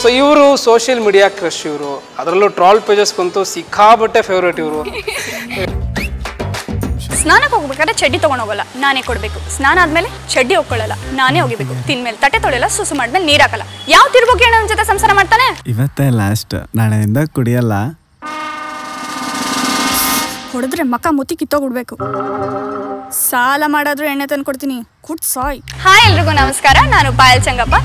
So ಇವರು social media crush ಇವರು ಅದರಲ್ಲೂ ಟ್ರಾಲ್ ಪೇಜಸ್ಗಂತೂ ಸಿಕ್ಕಾಬಟ್ಟೆ ಫೇವ್ರೇಟ್ ಇವರು ಸ್ನಾನಕ್ಕೆ ಹೋಗ್ಬೇಕಾದ್ರೆ ಚಡ್ಡಿ ತಗೊಂಡ್ ಹೋಗಲ್ಲ ನಾನೇ ಕೊಡ್ಬೇಕು ಸ್ನಾನ ಆದ್ಮೇಲೆ ಚಡ್ಡಿ ಹೋಗ್ಕೊಳ್ಳಲ್ಲ ನಾನೇ ಹೋಗಿಬೇಕು ತಿನ್ಮೇಲೆ ತಟ್ಟೆ ತೊಳೆಯಲ್ಲ ಸುಸು ಮಾಡ್ಮೇಲೆ ನೀರ್ ಹಾಕಲ್ಲ ಯಾವ ತಿರ್ಬೋಕೆ ಅವನ ಜೊತೆ ಸಂಸಾರ ಮಾಡ್ತಾನೆ ಇವತ್ತೇ ಲಾಸ್ಟ್ ನಾಳೆಯಿಂದ ಕುಡಿಯಲ್ಲ ಹೊಡೆದ್ರೆ ಮಕ್ಕ ಮುತ್ತಿ ಕಿತ್ತೋಗ್ಬಿಡ್ಬೇಕು ಸಾಲ ಮಾಡಾದ್ರೂ ಎಣ್ಣೆ ತಂದು ಕೊಡ್ತೀನಿ ಕುಟ್ ಸಾಯ್ ಹಾಯ್ ಎಲ್ರಿಗೂ ನಮಸ್ಕಾರ ನಾನು ಪಾಯಲ್ ಚಂಗಪ್ಪ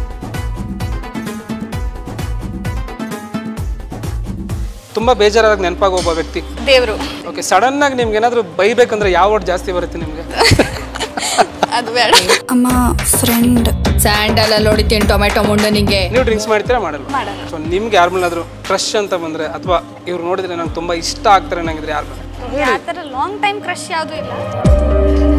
ತುಂಬ ಬೇಜಾರಾದಾಗ ನೆನಪಾಗ ಒಬ್ಬ ವ್ಯಕ್ತಿ ದೇವ್ರು ಓಕೆ ಸಡನ್ನಾಗಿ ನಿಮ್ಗೆ ಏನಾದರೂ ಬೈಬೇಕಂದ್ರೆ ಯಾವ ವರ್ಡ್ ಜಾಸ್ತಿ ಬರುತ್ತೆ ನಿಮಗೆ ಅದು ಬೇಡ ಅಮ್ಮ ಫ್ರೆಂಡ್ ಸ್ಯಾಂಡಲ್ ಅಲ್ಲಿ ಹೊಡಿತೀನಿ ಟೊಮೆಟೊ ಮುಂಡನಿಗೆ ನೀವು ಡ್ರಿಂಕ್ಸ್ ಮಾಡ್ತೀರಾ ಮಾಡಲ್ಲ ಮಾಡಲ್ಲ. ಸೊ ನಿಮ್ಗೆ ಯಾರ ಮೇಲಾದರೂ ಕ್ರಶ್ ಅಂತ ಬಂದರೆ ಅಥವಾ ಇವ್ರು ನೋಡಿದ್ರೆ ನಂಗೆ ತುಂಬ ಇಷ್ಟ ಆಗ್ತಾರೆ ನಂಗಿದ್ರೆ ಯಾರು ಆ ಥರ ಲಾಂಗ್ ಟೈಮ್ ಕ್ರಶ್ ಯಾವುದೂ ಇಲ್ಲ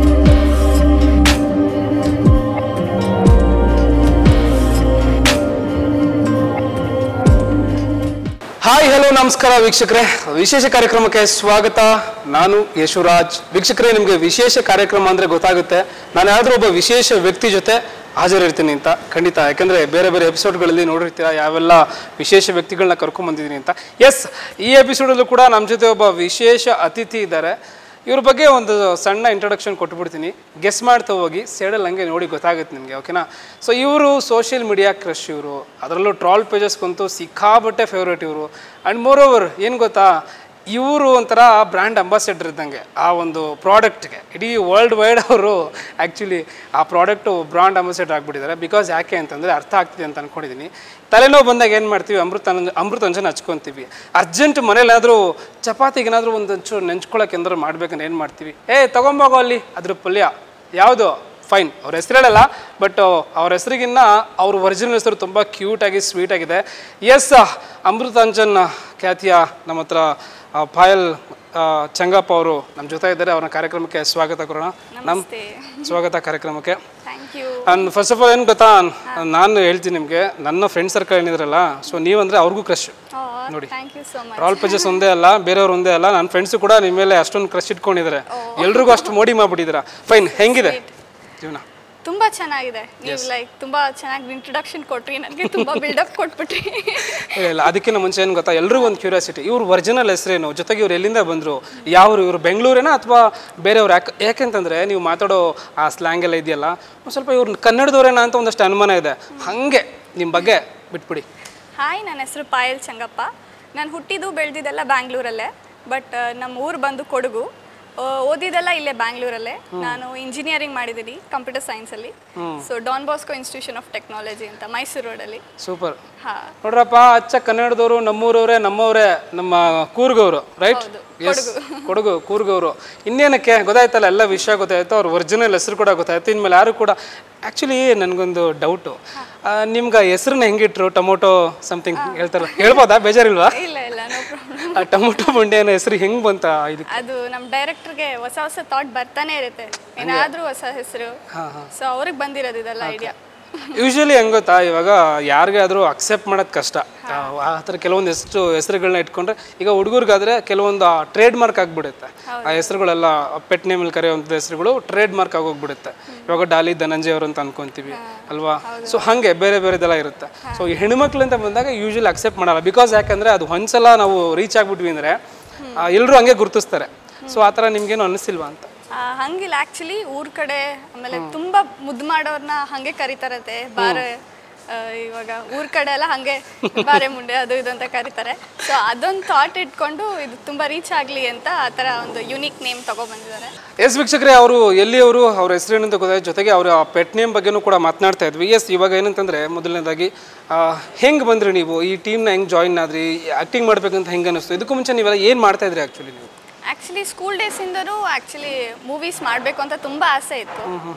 ಹಾಯ್ ಹಲೋ ನಮಸ್ಕಾರ ವೀಕ್ಷಕರೇ ವಿಶೇಷ ಕಾರ್ಯಕ್ರಮಕ್ಕೆ ಸ್ವಾಗತ ನಾನು ಯಶುರಾಜ್ ವೀಕ್ಷಕರೇ ನಿಮಗೆ ವಿಶೇಷ ಕಾರ್ಯಕ್ರಮ ಅಂದರೆ ಗೊತ್ತಾಗುತ್ತೆ ನಾನು ಯಾವ್ದಾದ್ರು ಒಬ್ಬ ವಿಶೇಷ ವ್ಯಕ್ತಿ ಜೊತೆ ಹಾಜರಿರ್ತೀನಿ ಅಂತ ಖಂಡಿತ ಯಾಕಂದರೆ ಬೇರೆ ಬೇರೆ ಎಪಿಸೋಡ್ಗಳಲ್ಲಿ ನೋಡಿರ್ತೀರ ಯಾವೆಲ್ಲ ವಿಶೇಷ ವ್ಯಕ್ತಿಗಳನ್ನ ಕರ್ಕೊಂಬಂದಿದ್ದೀನಿ ಅಂತ ಎಸ್ ಈ ಎಪಿಸೋಡಲ್ಲೂ ಕೂಡ ನಮ್ಮ ಜೊತೆ ಒಬ್ಬ ವಿಶೇಷ ಅತಿಥಿ ಇದ್ದಾರೆ ಇವ್ರ ಬಗ್ಗೆ ಒಂದು ಸಣ್ಣ ಇಂಟ್ರೊಡಕ್ಷನ್ ಕೊಟ್ಬಿಡ್ತೀನಿ ಗೆಸ್ ಮಾಡ್ತಾ ಹೋಗಿ ಸೈಡಲ್ಲಿ ಹಂಗೆ ನೋಡಿ ಗೊತ್ತಾಗುತ್ತೆ ನಿಮಗೆ ಓಕೆನಾ ಸೊ ಇವರು ಸೋಷಿಯಲ್ ಮೀಡಿಯಾ ಕ್ರಶ್ ಇವರು ಅದರಲ್ಲೂ ಟ್ರಾಲ್ ಪೇಜಸ್ಗಂತೂ ಸಿಕ್ಕಾಬಟ್ಟೆ ಫೇವ್ರೇಟ್ ಇವರು ಆ್ಯಂಡ್ ಮೋರ್ ಓವರ್ ಏನು ಗೊತ್ತಾ ಇವರು ಒಂಥರ ಬ್ರ್ಯಾಂಡ್ ಅಂಬಾಸಿಡರ್ ಇದ್ದಂಗೆ ಆ ಒಂದು ಪ್ರಾಡಕ್ಟ್ಗೆ ಇಡೀ ವರ್ಲ್ಡ್ ವೈಡ್ ಅವರು ಆ್ಯಕ್ಚುಲಿ ಆ ಪ್ರಾಡಕ್ಟು ಬ್ರಾಂಡ್ ಅಂಬಾಸಿಡರ್ ಆಗಿಬಿಟ್ಟಿದ್ದಾರೆ ಬಿಕಾಸ್ ಯಾಕೆ ಅಂತಂದರೆ ಅರ್ಥ ಆಗ್ತಿದೆ ಅಂತ ಅಂದ್ಕೊಂಡಿದ್ದೀನಿ ತಲೆನೋವು ಬಂದಾಗ ಏನು ಮಾಡ್ತೀವಿ ಅಮೃತ ಅಮೃತ ಅಂಜನ ಹಚ್ಕೊತೀವಿ ಅರ್ಜೆಂಟ್ ಮನೇಲಾದರೂ ಚಪಾತಿಗೆ ಏನಾದರೂ ಒಂದು ಒಂಚೂರು ನೆಂಚ್ಕೊಳಕ್ಕೆ ಏನಾದ್ರು ಮಾಡ್ಬೇಕಂದ್ರೆ ಏನು ಮಾಡ್ತೀವಿ ಏ ತೊಗೊಂಬೋಗೋ ಅಲ್ಲಿ ಅದ್ರ ಪಲ್ಯ ಯಾವುದು ಫೈನ್ ಅವ್ರ ಹೆಸರು ಹೇಳಲ್ಲ ಬಟ್ ಅವ್ರ ಹೆಸರಿಗಿನ್ನ ಅವ್ರ ಒರಿಜಿನಲ್ ಹೆಸರು ತುಂಬ ಕ್ಯೂಟಾಗಿ ಸ್ವೀಟ್ ಆಗಿದೆ ಎಸ್ ಅಮೃತಾಂಜನ್ ಖ್ಯಾತಿಯ ನಮ್ಮ ಹತ್ರ ಆ, ಪಾಯಲ್ ಆ, ಚಂಗಪ್ಪ ಅವರು ನಮ್ಮ ಜೊತೆ ಇದ್ದಾರೆ ಅವ್ರನ್ನ ಕಾರ್ಯಕ್ರಮಕ್ಕೆ ಸ್ವಾಗತ ಕೊಡೋಣ ನಮ್ಮ ಸ್ವಾಗತ ಕಾರ್ಯಕ್ರಮಕ್ಕೆ thank you and first of all ಏನು ಗೊತ್ತಾ ನಾನು ಹೇಳ್ತೀನಿ ನಿಮಗೆ ನನ್ನ ಫ್ರೆಂಡ್ ಸರ್ಕಲ್ ಏನಿದ್ರಲ್ಲ ಸೊ ನೀವಂದರೆ ಅವ್ರಿಗೂ ಕ್ರಶ್ ನೋಡಿ thank you so much troll pages ಒಂದೇ ಅಲ್ಲ ಬೇರೆಯವ್ರು ಒಂದೇ ಅಲ್ಲ ನನ್ನ ಫ್ರೆಂಡ್ಸು ಕೂಡ ನಿಮ್ಮ ಮೇಲೆ ಅಷ್ಟೊಂದು ಕ್ರಶ್ ಇಟ್ಕೊಂಡಿದ್ದಾರೆ ಎಲ್ರಿಗೂ ಅಷ್ಟು ಮೋಡಿ ಮಾಡ್ಬಿಟ್ಟಿದ್ದೀರಾ ಫೈನ್ ಹೆಂಗಿದೆ ಜೀವನ ತುಂಬಾ ಚೆನ್ನಾಗಿದೆ ನೀವು ಲೈಕ್ ತುಂಬಾ ಚೆನ್ನಾಗಿ ಇಂಟ್ರೊಡಕ್ಷನ್ ಕೊಟ್ರಿ ನನಗೆ ತುಂಬಾ ಬಿಲ್ಡಪ್ ಕೊಟ್ಬಿಟ್ರಿ ಇಲ್ಲ ಇಲ್ಲ ಅದಕ್ಕಿಂತ ಮುಂಚೆ ಏನು ಗೊತ್ತಾ ಎಲ್ರಿಗೂ ಒಂದು ಕ್ಯೂರಿಯಾಸಿಟಿ ಇವ್ರು ಒರಿಜಿನಲ್ ಹೆಸರೇನು ಜೊತೆಗೆ ಇವ್ರು ಎಲ್ಲಿಂದ ಬಂದರು ಯಾವ್ರು ಇವರು ಬೆಂಗಳೂರೇನಾ ಅಥವಾ ಬೇರೆಯವ್ರು ಯಾಕೆ ಯಾಕೆಂತಂದರೆ ನೀವು ಮಾತಾಡೋ ಆ ಸ್ಲ್ಯಾಂಗ್ ಎಲ್ಲ ಇದೆಯಲ್ಲ ಒಂದು ಸ್ವಲ್ಪ ಇವ್ರು ಕನ್ನಡದವ್ರೇನಾ ಅಂತ ಒಂದಷ್ಟು ಅನುಮಾನ ಇದೆ ಹಾಗೆ ನಿಮ್ಮ ಬಗ್ಗೆ ಬಿಟ್ಬಿಡಿ ಹಾಯ್ ನನ್ನ ಹೆಸರು ಪಾಯಲ್ ಚಂಗಪ್ಪ ನಾನು ಹುಟ್ಟಿದ್ದು ಬೆಳೆದಿದ್ದೆಲ್ಲ ಬ್ಯಾಂಗ್ಳೂರಲ್ಲೇ ಬಟ್ ನಮ್ಮ ಊರು ಬಂದು ಕೊಡಗು ಆ, ಓದಿದ್ದೆಲ್ಲ ಇಲ್ಲೇ ಬ್ಯಾಂಗ್ಳೂರಲ್ಲೇ ನಾನು ಇಂಜಿನಿಯರಿಂಗ್ ಮಾಡಿದ್ದೀನಿ ಕಂಪ್ಯೂಟರ್ ಸೈನ್ಸಲ್ಲಿ so Don Bosco institution of technology ಅಂತ ಮೈಸೂರು ರೋಡಲ್ಲಿ ಸೂಪರ್ ಹಾಂ ನೋಡ್ರಪ್ಪ ಅಚ್ಚ ಕನ್ನಡದವರು ನಮ್ಮೂರವರೇ ನಮ್ಮವರೇ ನಮ್ಮ ಕೂರ್ಗವರು ರೈಟ್ ಎಸ್ ಕೊಡಗು ಕೂರ್ಗವರು ಇನ್ನೇನಕ್ಕೆ ಗೊತ್ತಾಯ್ತಲ್ಲ ಎಲ್ಲ ವಿಷಯ ಗೊತ್ತಾಯ್ತು ಅವ್ರ ಒರಿಜಿನಲ್ ಹೆಸರು ಕೂಡ ಗೊತ್ತಾಯ್ತು ಇನ್ಮೇಲೆ ಯಾರು ಕೂಡ ಆ್ಯಕ್ಚುಲಿ ನನಗೊಂದು ಡೌಟು ನಿಮ್ಗೆ ಹೆಸರನ್ನ ಹೆಂಗಿಟ್ರು ಟೊಮೊಟೊ ಸಮಥಿಂಗ್ ಹೇಳ್ತಾರಲ್ಲ ಹೇಳ್ಬೋದಾ ಬೇಜಾರಿಲ್ವಾ ಇಲ್ಲ ಇಲ್ಲ ನೋ ಪ್ರಾಬ್ಲಮ್ ಆ ಟೊಮೊಟೊ ಬಂಡೆ ಅನ್ನೋ ಹೆಸರು ಹೆಂಗೆ ಬಂತ ಇದಕ್ಕೆ ಅದು ನಮ್ಮ ಡೈರೆಕ್ಟರ್ಗೆ ಹೊಸ ಹೊಸ ಥಾಟ್ ಬರ್ತಾನೆ ಇರುತ್ತೆ ಏನಾದರೂ ಹೊಸ ಹೆಸರು ಸೊ ಅವ್ರಿಗೆ ಬಂದಿರೋದು ಇದೆಲ್ಲ ಐಡಿಯಾ ಯೂಶಲಿ ಹೆಂಗ್ ಗೊತ್ತಾ ಇವಾಗ ಯಾರಿಗಾದ್ರೂ ಅಕ್ಸೆಪ್ಟ್ ಮಾಡೋದು ಕಷ್ಟ ಆ ಆ ಥರ ಕೆಲವೊಂದು ಎಷ್ಟು ಹೆಸರುಗಳನ್ನ ಇಟ್ಕೊಂಡ್ರೆ ಈಗ ಹುಡುಗರಿಗಾದ್ರೆ ಕೆಲವೊಂದು ಟ್ರೇಡ್ ಮಾರ್ಕ್ ಆಗಿಬಿಡುತ್ತೆ ಆ ಹೆಸರುಗಳೆಲ್ಲ ಪೆಟ್ ನೇಮಲ್ಲಿ ಕರೆಯುವಂಥ ಹೆಸರುಗಳು ಟ್ರೇಡ್ ಮಾರ್ಕ್ ಆಗೋಗ್ಬಿಡುತ್ತೆ ಇವಾಗ ಡಾಲಿ ಧನಂಜಯ ಅವರು ಅಂತ ಅನ್ಕೊಂತೀವಿ ಅಲ್ವಾ ಸೊ ಹಾಗೆ ಬೇರೆ ಬೇರೆದೆಲ್ಲ ಇರುತ್ತೆ ಸೊ ಈ ಹೆಣ್ಮಕ್ಳು ಅಂತ ಬಂದಾಗ ಯೂಶಲಿ ಅಕ್ಸೆಪ್ಟ್ ಮಾಡಲ್ಲ ಬಿಕಾಸ್ ಯಾಕಂದ್ರೆ ಅದು ಒಂದ್ಸಲ ನಾವು ರೀಚ್ ಆಗ್ಬಿಟ್ವಿ ಅಂದರೆ ಎಲ್ಲರೂ ಹಂಗೆ ಗುರುತಿಸ್ತಾರೆ ಸೊ ಆ ಥರ ನಿಮ್ಗೇನು ಅನ್ನಿಸಿಲ್ವಾ ಅಂತ ಆ, ಹಂಗಿಲ್ಲ ಆಕ್ಚುಲಿ ಊರ್ ಕಡೆ ಆಮೇಲೆ ತುಂಬಾ ಮುದ್ದು ಮಾಡೋರ್ನ ಹಂಗೆ ಕರಿತಾರತ್ತೆ ಬಾರೆ ಆ, ಇವಾಗ ಊರ್ ಕಡೆ ಎಲ್ಲ ಹಂಗೆ ಬಾರೆ ಮುಂಡೆ ಅದು ಇದು ಅಂತ ಕರೀತಾರೆ ಸೊ ಅದೊಂದು ಥಾಟ್ ಇಟ್ಕೊಂಡು ಇದು ತುಂಬಾ ರೀಚ್ ಆಗ್ಲಿ ಅಂತ ಆ ಥರ ಒಂದು ಯುನೀಕ್ ನೇಮ್ ತಗೊಬಂದಿದ್ದಾರೆ ಎಸ್ ವೀಕ್ಷಕರೇ ಅವರು ಎಲ್ಲಿಯವರು ಅವ್ರ ಹೆಸರೇನು ಅಂತ ಗೊತ್ತಾಯ್ತು ಜೊತೆಗೆ ಅವರ ಪೆಟ್ ನೇಮ್ ಬಗ್ಗೆನೂ ಕೂಡ ಮಾತನಾಡ್ತಾ ಇದ್ವಿ ಎಸ್ ಇವಾಗ ಏನಂತಂದರೆ ಮೊದಲನೇದಾಗಿ ಹೆಂಗೆ ಬಂದ್ರಿ ನೀವು ಈ ಟೀಮ್ನ ಹೆಂಗೆ ಜಾಯಿನ್ ಆದ್ರಿ ಆ್ಯಕ್ಟಿಂಗ್ ಮಾಡ್ಬೇಕಂತ ಹೆಂಗೆ ಅನ್ನಿಸ್ತು ಇದಕ್ಕೂ ಮುಂಚೆ ನೀವೆಲ್ಲ ಏನು ಮಾಡ್ತಾ ಇದ್ರಿ ಆ್ಯಕ್ಚುಲಿ ನೀವು ಆ್ಯಕ್ಚುಲಿ ಸ್ಕೂಲ್ ಡೇಸಿಂದನೂ ಆ್ಯಕ್ಚುಲಿ ಮೂವೀಸ್ ಮಾಡಬೇಕು ಅಂತ ತುಂಬ ಆಸೆ ಇತ್ತು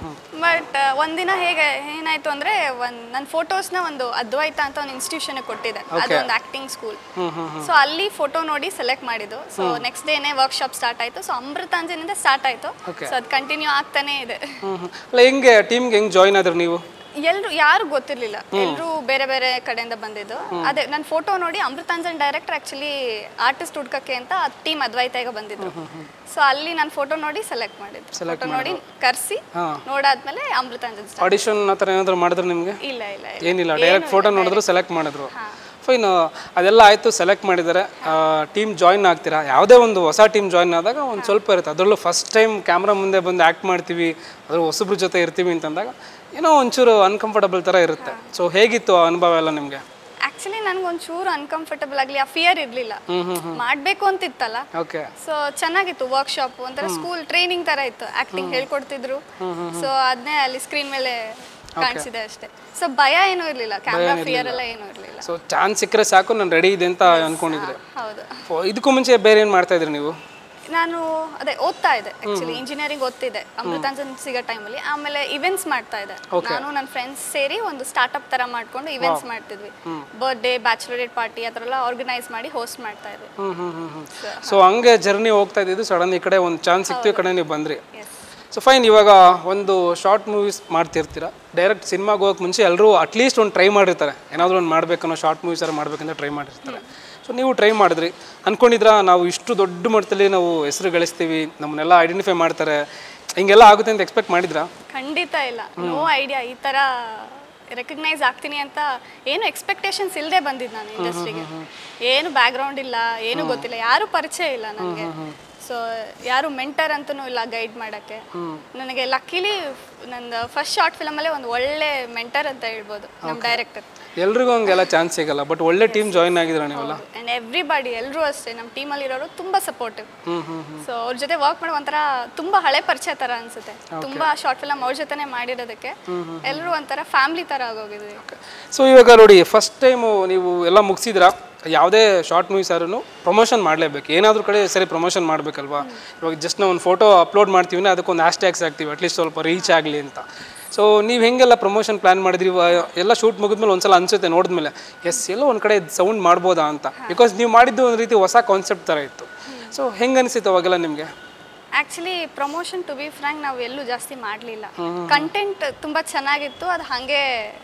ಬಟ್ ಒಂದಿನ ಹೇಗೆ ಏನಾಯ್ತು ಅಂದರೆ ಒಂದು ನನ್ನ ಫೋಟೋಸ್ನ ಒಂದು ಅದ್ವೈತ ಅಂತ ಒಂದು ಇನ್ಸ್ಟಿಟ್ಯೂಷನ್ಗೆ ಕೊಟ್ಟಿದ್ದೆ ಅದೊಂದು ಆ್ಯಕ್ಟಿಂಗ್ ಸ್ಕೂಲ್ ಸೊ ಅಲ್ಲಿ ಫೋಟೋ ನೋಡಿ ಸೆಲೆಕ್ಟ್ ಮಾಡಿದ್ದು ಸೊ ನೆಕ್ಸ್ಟ್ ಡೇನೇ ವರ್ಕ್ಶಾಪ್ ಸ್ಟಾರ್ಟ್ ಆಯಿತು ಸೊ ಅಮೃತಾಂಜನಿಂದ ಸ್ಟಾರ್ಟ್ ಆಯಿತು ಸೊ ಅದು ಕಂಟಿನ್ಯೂ ಆಗ್ತಾನೇ ಇದೆ ಹ್ಞೂ ಹ್ಞೂ ಅಲ್ಲ ಹೆಂಗೆ ಟೀಮ್ಗೆ ಹೆಂಗೆ ಜಾಯಿನ್ ಆದ್ರಿ ನೀವು ಎಲ್ರು ಯಾರು ಗೊತ್ತಿರ್ಲಿಲ್ಲ ಎಲ್ರು ಬೇರೆ ಬೇರೆ ಕಡೆಯಿಂದ ಬಂದಿದ್ದು ಅದೇ ನನ್ನ ಫೋಟೋ ನೋಡಿ ಅಮೃತಾಂಜನ್ ಡೈರೆಕ್ಟರ್ ಆಕ್ಚುಲಿ ಆರ್ಟಿಸ್ಟ್ ಹುಡ್ಕಕ್ಕೆ ಅಂತ ಟೀಮ್ ಅದ್ವೈತಾಗ ಬಂದಿದ್ರು ಸೊ ಅಲ್ಲಿ ನನ್ನ ಫೋಟೋ ನೋಡಿ ಸೆಲೆಕ್ಟ್ ಮಾಡಿದ್ರು Select ಫೋಟೋ ನೋಡಿ ಕರ್ಸಿ ಹಾ. ನೋಡಾದ್ಮೇಲೆ ಅಮೃತಾಂಜನ್ start. ಆಡಿಷನ್ ಆ ಥರ ಏನಾದರೂ ಮಾಡಿದ್ರೆ ನಿಮಗೆ ಇಲ್ಲ ಇಲ್ಲ ಇಲ್ಲ. ಏನಿಲ್ಲ ಡೈರೆಕ್ಟ್ ಫೋಟೋ ನೋಡಿದ್ರು ಸೆಲೆಕ್ಟ್ ಮಾಡಿದ್ರು ಫೈನ್ ಅದೆಲ್ಲ ಆಯಿತು ಸೆಲೆಕ್ಟ್ ಮಾಡಿದ್ದಾರೆ ಟೀಮ್ ಜಾಯಿನ್ ಆಗ್ತೀರಾ ಯಾವುದೇ ಒಂದು ಹೊಸ ಟೀಮ್ ಜಾಯಿನ್ ಆದಾಗ ಒಂದು ಸ್ವಲ್ಪ ಇರುತ್ತೆ ಅದರಲ್ಲೂ ಫಸ್ಟ್ ಟೈಮ್ ಕ್ಯಾಮ್ರಾ ಮುಂದೆ ಬಂದು ಆ್ಯಕ್ಟ್ ಮಾಡ್ತೀವಿ ಅದ್ರ ಹೊಸಬ್ರ ಜೊತೆ ಇರ್ತೀವಿ ಅಂತಂದಾಗ ಏನೋ ಒಂಚೂರು ಅನ್ಕಂಫರ್ಟಬಲ್ ಥರ ಇರುತ್ತೆ ಸೊ ಹೇಗಿತ್ತು ಆ ಅನುಭವ ಎಲ್ಲ ನಿಮಗೆ ಆಕ್ಚುಲಿ ನನ್ಗೊಂಚೂರು ಅನ್ಕಂಫರ್ಟಬಲ್ ಆಗ್ಲಿ ಆ ಫಿಯರ್ ಇರ್ಲಿಲ್ಲ ಮಾಡ್ಬೇಕು ಅಂತಿತ್ತಲ್ಲ ಓಕೆ ಸೊ ಚೆನ್ನಾಗಿತ್ತು ವರ್ಕ್ಶಾಪ್ ಒಂಥರ ಸ್ಕೂಲ್ ಟ್ರೈನಿಂಗ್ ತರ ಇತ್ತು ಆಕ್ಟಿಂಗ್ ಹೇಳ್ಕೊಡ್ತಿದ್ರು ಸೊ ಅದನ್ನೇ ಅಲ್ಲಿ ಸ್ಕ್ರೀನ್ ಮೇಲೆ ಕಾಣಿಸಿದೆ ಅಷ್ಟೇ ಸೊ ಭಯ ಏನೂ ಇರ್ಲಿಲ್ಲ ಕ್ಯಾಮ್ರಾ ಫಿಯರ್ ಎಲ್ಲ ಏನೂ ಇರ್ಲಿಲ್ಲ ಸೊ ಚಾನ್ಸ್ ಸಿಕ್ಕರೆ ಸಾಕು ನಾನು ರೆಡಿ ಇದೆ ಅಂತ ಅನ್ಕೊಂಡಿದ್ರೆ ಹೌದು ಫೋ- ಇದಕ್ಕೂ ಮುಂಚೆ ಬೇರೆ ಏನು ಮಾಡ್ತಾ ಇದ್ರಿ ನೀವು ನಾನು ಅದೇ ಓದ್ತಾ ಇದ್ದೆ ಆಕ್ಚುಲಿ ಇಂಜಿನಿಯರಿಂಗ್ ಓದ್ತಿದ್ದೆ ಅಮೃತಾಂಜನ್ ಸಿಗೋ ಟೈಮಲ್ಲಿ ಆಮೇಲೆ ಇವೆಂಟ್ಸ್ ಮಾಡ್ತಾ ಇದ್ದೆ ನಾನು ನನ್ನ ಫ್ರೆಂಡ್ಸ್ ಸೇರಿ ಒಂದು ಸ್ಟಾರ್ಟ್ಅಪ್ ತರ ಮಾಡ್ಕೊಂಡು ಇವೆಂಟ್ಸ್ ಮಾಡ್ತಿದ್ವಿ ಬರ್ಡೇ ಬ್ಯಾಚುಲರೇಟ್ ಪಾರ್ಟಿ ಆ ಥರ ಎಲ್ಲ ಆರ್ಗನೈಸ್ ಮಾಡಿ ಹೋಸ್ಟ್ ಮಾಡ್ತಾ ಇದ್ವಿ ಹ್ಞೂ ಹ್ಞೂ ಹ್ಞೂ ಹ್ಞೂ ಸೊ ಹಂಗೆ ಜರ್ನಿ ಹೋಗ್ತಾ ಇದ್ದಿದ್ದು ಸಡನ್ ಈ ಕಡೆ ಒಂದು ಚಾನ್ಸ್ ಸಿಕ್ತು ಈ ಕಡೆ ನೀವು ಬಂದ್ರಿ ಎಸ್ ಸೊ ಫೈನ್ ಇವಾಗ ಒಂದು ಶಾರ್ಟ್ ಮೂವೀಸ್ ಮಾಡ್ತಿರ್ತೀರ ಡೈರೆಕ್ಟ್ ಸಿನಿಮಾಗೆ ಹೋಗೋಕೆ ಮುಂಚೆ ಎಲ್ಲರೂ ಅಟ್ಲೀಸ್ಟ್ ಒಂದು ಟ್ರೈ ಮಾಡಿರ್ತಾರೆ ಏನಾದರೂ ಒಂದು ಮಾಡ್ಬೇಕನ್ನೋ ಶಾರ್ಟ್ ಮೂವೀಸ್ ಎಲ್ಲ ಮಾಡ್ಬೇಕಂತ ಟ್ರೈ ಮಾಡಿರ್ತಾರೆ ಸೊ ನೀವು ಟ್ರೈ ಮಾಡಿದ್ರಿ ಅಂದ್ಕೊಂಡಿದ್ರ ನಾವು ಇಷ್ಟು ದೊಡ್ಡ ಮಟ್ಟದಲ್ಲಿ ನಾವು ಹೆಸರು ಗಳಿಸ್ತೀವಿ ನಮ್ಮನ್ನೆಲ್ಲ ಐಡೆಂಟಿಫೈ ಮಾಡ್ತಾರೆ ಹಿಂಗೆಲ್ಲ ಆಗುತ್ತೆ ಅಂತ ಎಕ್ಸ್ಪೆಕ್ಟ್ ಮಾಡಿದ್ರಾ ಖಂಡಿತ ಇಲ್ಲ ನೋ ಐಡಿಯಾ ಈ ತರ ರೆಕಗ್ನೈಸ್ ಆಗ್ತೀನಿ ಅಂತ ಏನು ಎಕ್ಸ್ಪೆಕ್ಟೇಷನ್ಸ್ ಇಲ್ಲದೆ ಬಂದಿದ್ದು ನಾನು ಇಂಡಸ್ಟ್ರಿಗೆ ಏನು ಬ್ಯಾಕ್ಗ್ರೌಂಡ್ ಇಲ್ಲ ಏನು ಗೊತ್ತಿಲ್ಲ ಯಾರು ಪರಿಚಯ ಇಲ್ಲ ನನಗೆ ಸೊ ಯಾರು ಮೆಂಟರ್ ಅಂತನೂ ಇಲ್ಲ ಗೈಡ್ ಮಾಡಕ್ಕೆ ನನಗೆ ಲಕ್ಕಿಲಿ ನಂದು ಫಸ್ಟ್ ಶಾರ್ಟ್ ಫಿಲಮಲ್ಲೇ ಒಂದು ಒಳ್ಳೆ ಮೆಂಟರ್ ಅಂತ ಹೇಳ್ಬೋದು ನಮ್ಮ ಡೈರೆಕ್ಟರ್ ಎಲ್ರಿಗೂ ಹಂಗೆಲ್ಲ ಚಾನ್ಸ್ ಸಿಗಲ್ಲ ಬಟ್ ಒಳ್ಳೆ ಟೀಮ್ ಜಾಯಿನ್ ಆಗಿದ್ರ ನೀವೆಲ್ಲ ಆ್ಯಂಡ್ ಎವ್ರಿಬಡಿ ಎಲ್ಲರೂ ಅಷ್ಟೇ ನಮ್ಮ ಟೀಮಲ್ಲಿ ಇರೋರು ತುಂಬ ಸಪೋರ್ಟಿವ್ ಹ್ಞೂ ಹ್ಞೂ ಸೊ ಅವ್ರ ಜೊತೆ ವರ್ಕ್ ಮಾಡೋ ಒಂಥರ ತುಂಬಾ ಹಳೆ ಪರಿಚಯ ತರ ಅನ್ಸುತ್ತೆ ತುಂಬಾ ಶಾರ್ಟ್ ಫಿಲಮ್ ಅವ್ರ ಜೊತೆನೆ ಮಾಡಿರೋದಕ್ಕೆ ಎಲ್ಲರೂ ಒಂಥರ ಫ್ಯಾಮಿಲಿ ತರ ಆಗೋಗಿದ್ವಿ ಸೊ ಇವಾಗ ನೋಡಿ ಫಸ್ಟ್ ಟೈಮು ನೀವು ಎಲ್ಲ ಮುಗಿಸಿದ್ರ ಯಾವುದೇ ಶಾರ್ಟ್ ಮೂವೀಸ್ ಯಾರು ಪ್ರಮೋಷನ್ ಮಾಡಲೇಬೇಕು ಏನಾದರೂ ಕಡೆ ಸರಿ ಪ್ರಮೋಷನ್ ಮಾಡಬೇಕಲ್ವಾ ಇವಾಗ ಜಸ್ಟ್ ನಾವು ಒಂದು ಫೋಟೋ ಅಪ್ಲೋಡ್ ಮಾಡ್ತೀವಿ ಅಂದ್ರೆ ಅದಕ್ಕೊಂದು ಹ್ಯಾಶ್ ಟ್ಯಾಗ್ಸ್ ಹಾಕ್ತೀವಿ ಅಟ್ಲೀಸ್ಟ್ ಸ್ವಲ್ಪ ರೀಚ್ ಆಗಲಿ ಅಂತ ಸೊ ನೀವು ಹೆಂಗೆಲ್ಲ ಪ್ರಮೋಷನ್ ಪ್ಲ್ಯಾನ್ ಮಾಡಿದ್ರಿ ಇವ- ಎಲ್ಲ ಶೂಟ್ ಮುಗಿದ್ಮೇಲೆ ಒಂದ್ಸಲ ಅನ್ಸುತ್ತೆ ನೋಡಿದ್ಮೇಲೆ ಎಸ್ ಎಲ್ಲೋ ಒಂದು ಕಡೆ ಸೌಂಡ್ ಮಾಡ್ಬೋದಾ ಅಂತ ಬಿಕಾಸ್ ನೀವು ಮಾಡಿದ್ದು ಒಂದು ರೀತಿ ಹೊಸ ಕಾನ್ಸೆಪ್ಟ್ ಥರ ಇತ್ತು ಸೊ ಹೆಂಗೆ ಅನಿಸಿತ್ತು ಅವಾಗೆಲ್ಲ ನಿಮಗೆ actually promotion to be frank ನಾವು ಎಲ್ಲೂ ಜಾಸ್ತಿ ಮಾಡಲಿಲ್ಲ ಕಂಟೆಂಟ್ ತುಂಬಾ ಚೆನ್ನಾಗಿತ್ತು ಅದು ಹಾಗೆ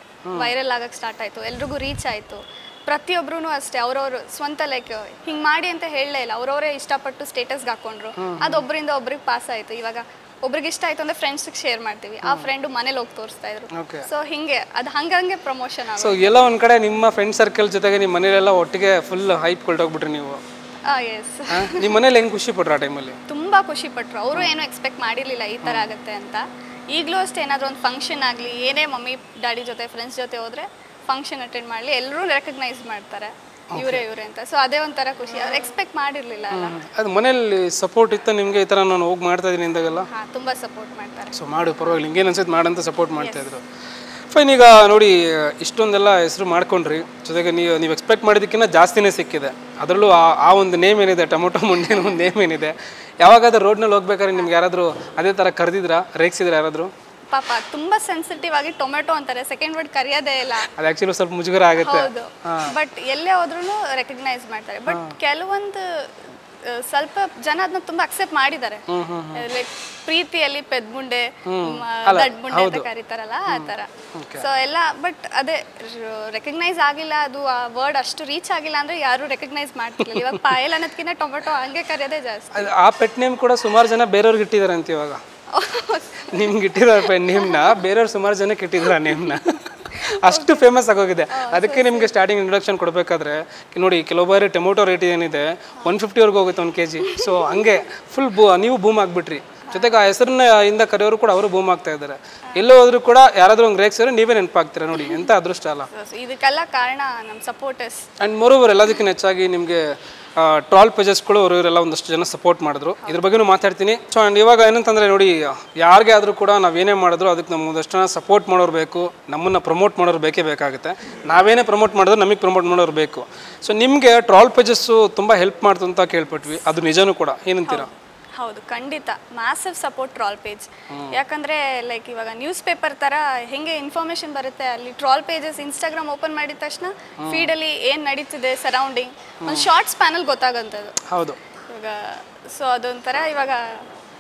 ವೈರಲ್ ಆಗಕ್ಕೆ ಸ್ಟಾರ್ಟ್ ಆಯ್ತು ಎಲ್ರಿಗೂ ರೀಚ್ ಆಯ್ತು ಪ್ರತಿಯೊಬ್ರು ಅಷ್ಟೇ ಅವ್ರವ್ರು ಸ್ವಂತ ಲೈಕ್ ಹಿಂಗ್ ಮಾಡಿ ಅಂತ ಹೇಳಲೇ ಇಲ್ಲ ಅವ್ರವರೇ ಇಷ್ಟಪಟ್ಟು ಸ್ಟೇಟಸ್ಗೆ ಹಾಕೊಂಡ್ರು ಅದು ಒಬ್ಬರಿಂದ ಒಬ್ರಿಗೆ ಪಾಸ್ ಆಯ್ತು ಇವಾಗ ಒಬ್ರಿಗೆ ಇಷ್ಟ ಆಯ್ತು ಅಂದ್ರೆ ಫ್ರೆಂಡ್ಸ್ಗೆ ಶೇರ್ ಮಾಡ್ತೀವಿ ಆ ಫ್ರೆಂಡು ಮನೇಲಿ ಹೋಗಿ ತೋರಿಸ್ತಾ ಇದ್ರು ಓಕೆ ಸೊ ಹಿಂಗೆ ಅದು ಹಂಗಂಗೆ ಪ್ರಮೋಷನ್ ಸೊ ಎಲ್ಲ ಒಂದು ಕಡೆ ನಿಮ್ಮ ಫ್ರೆಂಡ್ ಸರ್ಕಲ್ ಜೊತೆಗೆ ನಿಮ್ಮ ಮನೇಲೆಲ್ಲ ಒಟ್ಟಿಗೆ ಫುಲ್ ಹೈಪ್ ಕೊಟ್ಟೋಗ್ಬಿಟ್ರಿ ನೀವು ಎಸ್ ಆ, ನಿಮ್ಮ ಮನೇಲಿ ಹೆಂಗೆ ಖುಷಿ ಪಟ್ರು ಆ ಟೈಮಲ್ಲಿ ತುಂಬಾ ಖುಷಿ ಪಟ್ರು ಅವರು ಏನು ಎಕ್ಸ್ಪೆಕ್ಟ್ ಮಾಡಿರ್ಲಿಲ್ಲ ಈ ತರ ಆಗುತ್ತೆ ಅಂತ ಈಗಲೂ ಅಷ್ಟೇ ಏನಾದರೂ ಒಂದು ಫಂಕ್ಷನ್ ಆಗಲಿ ಏನೇ ಮಮ್ಮಿ ಡ್ಯಾಡಿ ಜೊತೆ ಫ್ರೆಂಡ್ಸ್ ಜೊತೆ ಹೋದ್ರೆ ಫಂಕ್ಷನ್ ಅಟೆಂಡ್ ಮಾಡಲಿ ಎಲ್ಲರೂ ರೆಕಗ್ನೈಸ್ ಮಾಡ್ತಾರೆ ಇವರೇ ಇವರೇ ಅಂತ ಸೊ ಅದೇ ಒಂಥರ ಖುಷಿ ಅವ್ರು ಎಕ್ಸ್ಪೆಕ್ಟ್ ಮಾಡಿರ್ಲಿಲ್ಲ ಅಲ್ಲ ಅದು ಮನೇಲಿ ಸಪೋರ್ಟ್ ಇತ್ತು ನಿಮಗೆ ಈ ಥರ ನಾನು ಹೋಗಿ ಮಾಡ್ತಾ ಇದ್ದೀನಿ ಇಂದಾಗೆಲ್ಲ ಹಾ ತುಂಬಾ ಸಪೋರ್ಟ್ ಮಾಡ್ತಾರೆ ಸೊ ಮಾಡು ಪರವಾಗಿಲ್ಲ ಹಿಂಗೇನು ಅನ್ಸುತ್ತೆ ಮಾಡಂತ ಸಪೋರ್ಟ್ ಮಾಡ್ತಾ ಇದ್ರು ಫೈನ್ ಈಗ ನೋಡಿ ಇಷ್ಟೊಂದೆಲ್ಲ ಹೆಸರು ಮಾಡ್ಕೊಂಡ್ರಿ ಜೊತೆಗೆ ನೀವು ನೀವು ಎಕ್ಸ್ಪೆಕ್ಟ್ ಮಾಡಿದ್ದಕ್ಕಿಂತ ಜಾಸ್ತಿನೇ ಸಿಕ್ಕಿದೆ ಅದರಲ್ಲೂ ಆ ಆ ಒಂದು ನೇಮ್ ಏನಿದೆ ಟೊಮೊಟೊ ಮುಂಡಿನ ಒಂದು ನೇಮ್ ಏನಿದೆ ಯಾವಾಗಾದ್ರೂ ರೋಡ್ನಲ್ಲಿ ಹೋಗ್ಬೇಕಾದ್ರೆ ನಿಮ್ಗೆ ಯಾರಾದರೂ ಅದೇ ಥರ ಕರೆದಿದ್ರಾ ರೇಗಿಸಿದ್ರ ಯಾರಾದರೂ ಪಾಪ ತುಂಬಾ ಸೆನ್ಸಿಟಿವ್ ಆಗಿ ಟೊಮೆಟೊ ಅಂತಾರೆ ಸೆಕೆಂಡ್ ವರ್ಡ್ ಕರೆಯೋದೇ ಇಲ್ಲ ಅದು ಆ್ಯಕ್ಚುಲಿ ಸ್ವಲ್ಪ ಮುಜುಗರ ಆಗುತ್ತೆ ಹೌದು ಬಟ್ ಎಲ್ಲೇ ಹೋದ್ರೂ ರೆಕಗ್ನೈಸ್ ಮಾಡ್ತಾರೆ ಬಟ್ ಕೆಲವೊಂದು ಆ, ಸ್ವಲ್ಪ ಜನ ಅದನ್ನ ತುಂಬಾ ಅಕ್ಸೆಪ್ಟ್ ಮಾಡಿದ್ದಾರೆ ಲೈಕ್ ಪ್ರೀತಿಯಲ್ಲಿ ಪೆದ್ಮುಂಡೆ ದಡ್ಮುಂಡೆ ಅಂತ ಕರೀತಾರಲ್ಲ ಆ ತರ ಸೊ ಎಲ್ಲ ಬಟ್ ಅದೇ ರೆಕಗ್ನೈಸ್ ಆಗಿಲ್ಲ ಅದು ಆ ವರ್ಡ್ ಅಷ್ಟು ರೀಚ್ ಆಗಿಲ್ಲ ಅಂದ್ರೆ ಯಾರು ರೆಕಗ್ನೈಸ್ ಮಾಡ್ತಿರ್ಲಿಲ್ಲ ಇವಾಗ ಪಾಯಲ್ ಅನ್ನೋದಕ್ಕಿಂತ ಟೊಮೆಟೊ ಹಂಗೆ ಕರೆಯೋದೇ ಜಾಸ್ತಿ ಅದು ಆ ಪೆಟ್ ನೇಮ್ ಕೂಡ ಸುಮಾರು ಜನ ಬೇರೆಯವ್ರಿಗೆ ಇಟ್ಟಿದ್ದಾರೆ ಅಂತ ಇವಾಗ ನಿಮ್ಗೆ ಇಟ್ಟಿದ್ದಾರೆ ಪೆನ್ ನೇಮ್ನ ಬೇರೆಯವ್ರು ಸುಮಾರು ಜನಕ್ಕೆ ಇಟ್ಟಿದ್ದಾರೆ ಆ ನೇಮ್ನ ಅಷ್ಟು ಫೇಮಸ್ ಆಗೋಗಿದೆ ಅದಕ್ಕೆ ನಿಮಗೆ ಸ್ಟಾರ್ಟಿಂಗ್ ಇಂಟ್ರೊಡಕ್ಷನ್ ಕೊಡಬೇಕಾದ್ರೆ ನೋಡಿ ಕೆಲವೊಬ್ಬರು ಟೊಮೊಟೊ ರೇಟ್ ಏನಿದೆ ಒನ್ ಫಿಫ್ಟಿವರೆಗೂ ಹೋಗುತ್ತೆ ಒಂದು ಕೆ ಜಿ ಸೊ ಹಂಗೆ ಫುಲ್ ಬೂ ನೀವು ಬೂಮ್ ಆಗಿಬಿಟ್ರಿ ಜೊತೆಗೆ ಆ ಹೆಸರನ್ನ ಇಂದ ಕರೆಯೋರು ಕೂಡ ಅವರು ಬೂಮ್ ಆಗ್ತಾ ಇದ್ದಾರೆ ಎಲ್ಲೋ ಹೋದ್ರು ಕೂಡ ಯಾರಾದರೂ ಒಂದು ರೇಕ್ಸಿದ್ರೆ ನೀವೇ ನೆನಪಾಗ್ತೀರಾ ನೋಡಿ ಎಂಥ ಅದೃಷ್ಟ ಅಲ್ಲ So, ಇದಕ್ಕೆಲ್ಲ ಕಾರಣ ನಮ್ಮ ಸಪೋರ್ಟರ್ಸ್ ಆ್ಯಂಡ್ ಮೋರೋವರ್ ಎಲ್ಲದಕ್ಕಿಂತ ಹೆಚ್ಚಾಗಿ ನಿಮಗೆ ಟ್ರಾಲ್ ಪೇಜಸ್ಗಳು ಅವರು ಇವರೆಲ್ಲ ಒಂದಷ್ಟು ಜನ ಸಪೋರ್ಟ್ ಮಾಡಿದ್ರು ಇದ್ರ ಬಗ್ಗೆನೂ ಮಾತಾಡ್ತೀನಿ ಸೊ ಆ್ಯಂಡ್ ಇವಾಗ ಏನಂತಂದರೆ ನೋಡಿ ಯಾರಿಗೆ ಆದರೂ ಕೂಡ ನಾವೇನೇ ಮಾಡಿದ್ರು ಅದಕ್ಕೆ ನಮ್ಗೆ ಒಂದಷ್ಟು ಜನ ಸಪೋರ್ಟ್ ಮಾಡೋರು ಬೇಕು ನಮ್ಮನ್ನು ಪ್ರಮೋಟ್ ಮಾಡೋರು ಬೇಕೇ ಬೇಕಾಗುತ್ತೆ ನಾವೇನೇ ಪ್ರಮೋಟ್ ಮಾಡಿದ್ರು ನಮಗೆ ಪ್ರಮೋಟ್ ಮಾಡೋರು ಬೇಕು ಸೊ ನಿಮಗೆ ಟ್ರಾಲ್ ಪೇಜಸ್ಸು ತುಂಬ ಹೆಲ್ಪ್ ಮಾಡ್ತು ಅಂತ ಕೇಳ್ಪಟ್ವಿ ಅದು ನಿಜನೂ ಕೂಡ ಏನಂತೀರಾ ಹೌದು ಖಂಡಿತ ಮ್ಯಾಸಿವ್ ಸಪೋರ್ಟ್ ಟ್ರಾಲ್ ಪೇಜ್ ಯಾಕಂದ್ರೆ ಲೈಕ್ ಇವಾಗ ನ್ಯೂಸ್ ಪೇಪರ್ ತರ ಹೆಂಗೆ ಇನ್ಫಾರ್ಮೇಶನ್ ಬರುತ್ತೆ ಅಲ್ಲಿ ಟ್ರಾಲ್ ಪೇಜಸ್ ಇನ್ಸ್ಟಾಗ್ರಾಮ್ ಓಪನ್ ಮಾಡಿದ ತಕ್ಷಣ ಫೀಡಲ್ಲಿ ಏನು ನಡೀತಿದೆ ಸರೌಂಡಿಂಗ್ ಒಂದು ಶಾರ್ಟ್ಸ್ ಪ್ಯಾನಲ್ ಗೊತ್ತಾಗಂಥದ್ದು ಹೌದು ಇವಾಗ ಸೊ ಅದೊಂಥರ ಇವಾಗ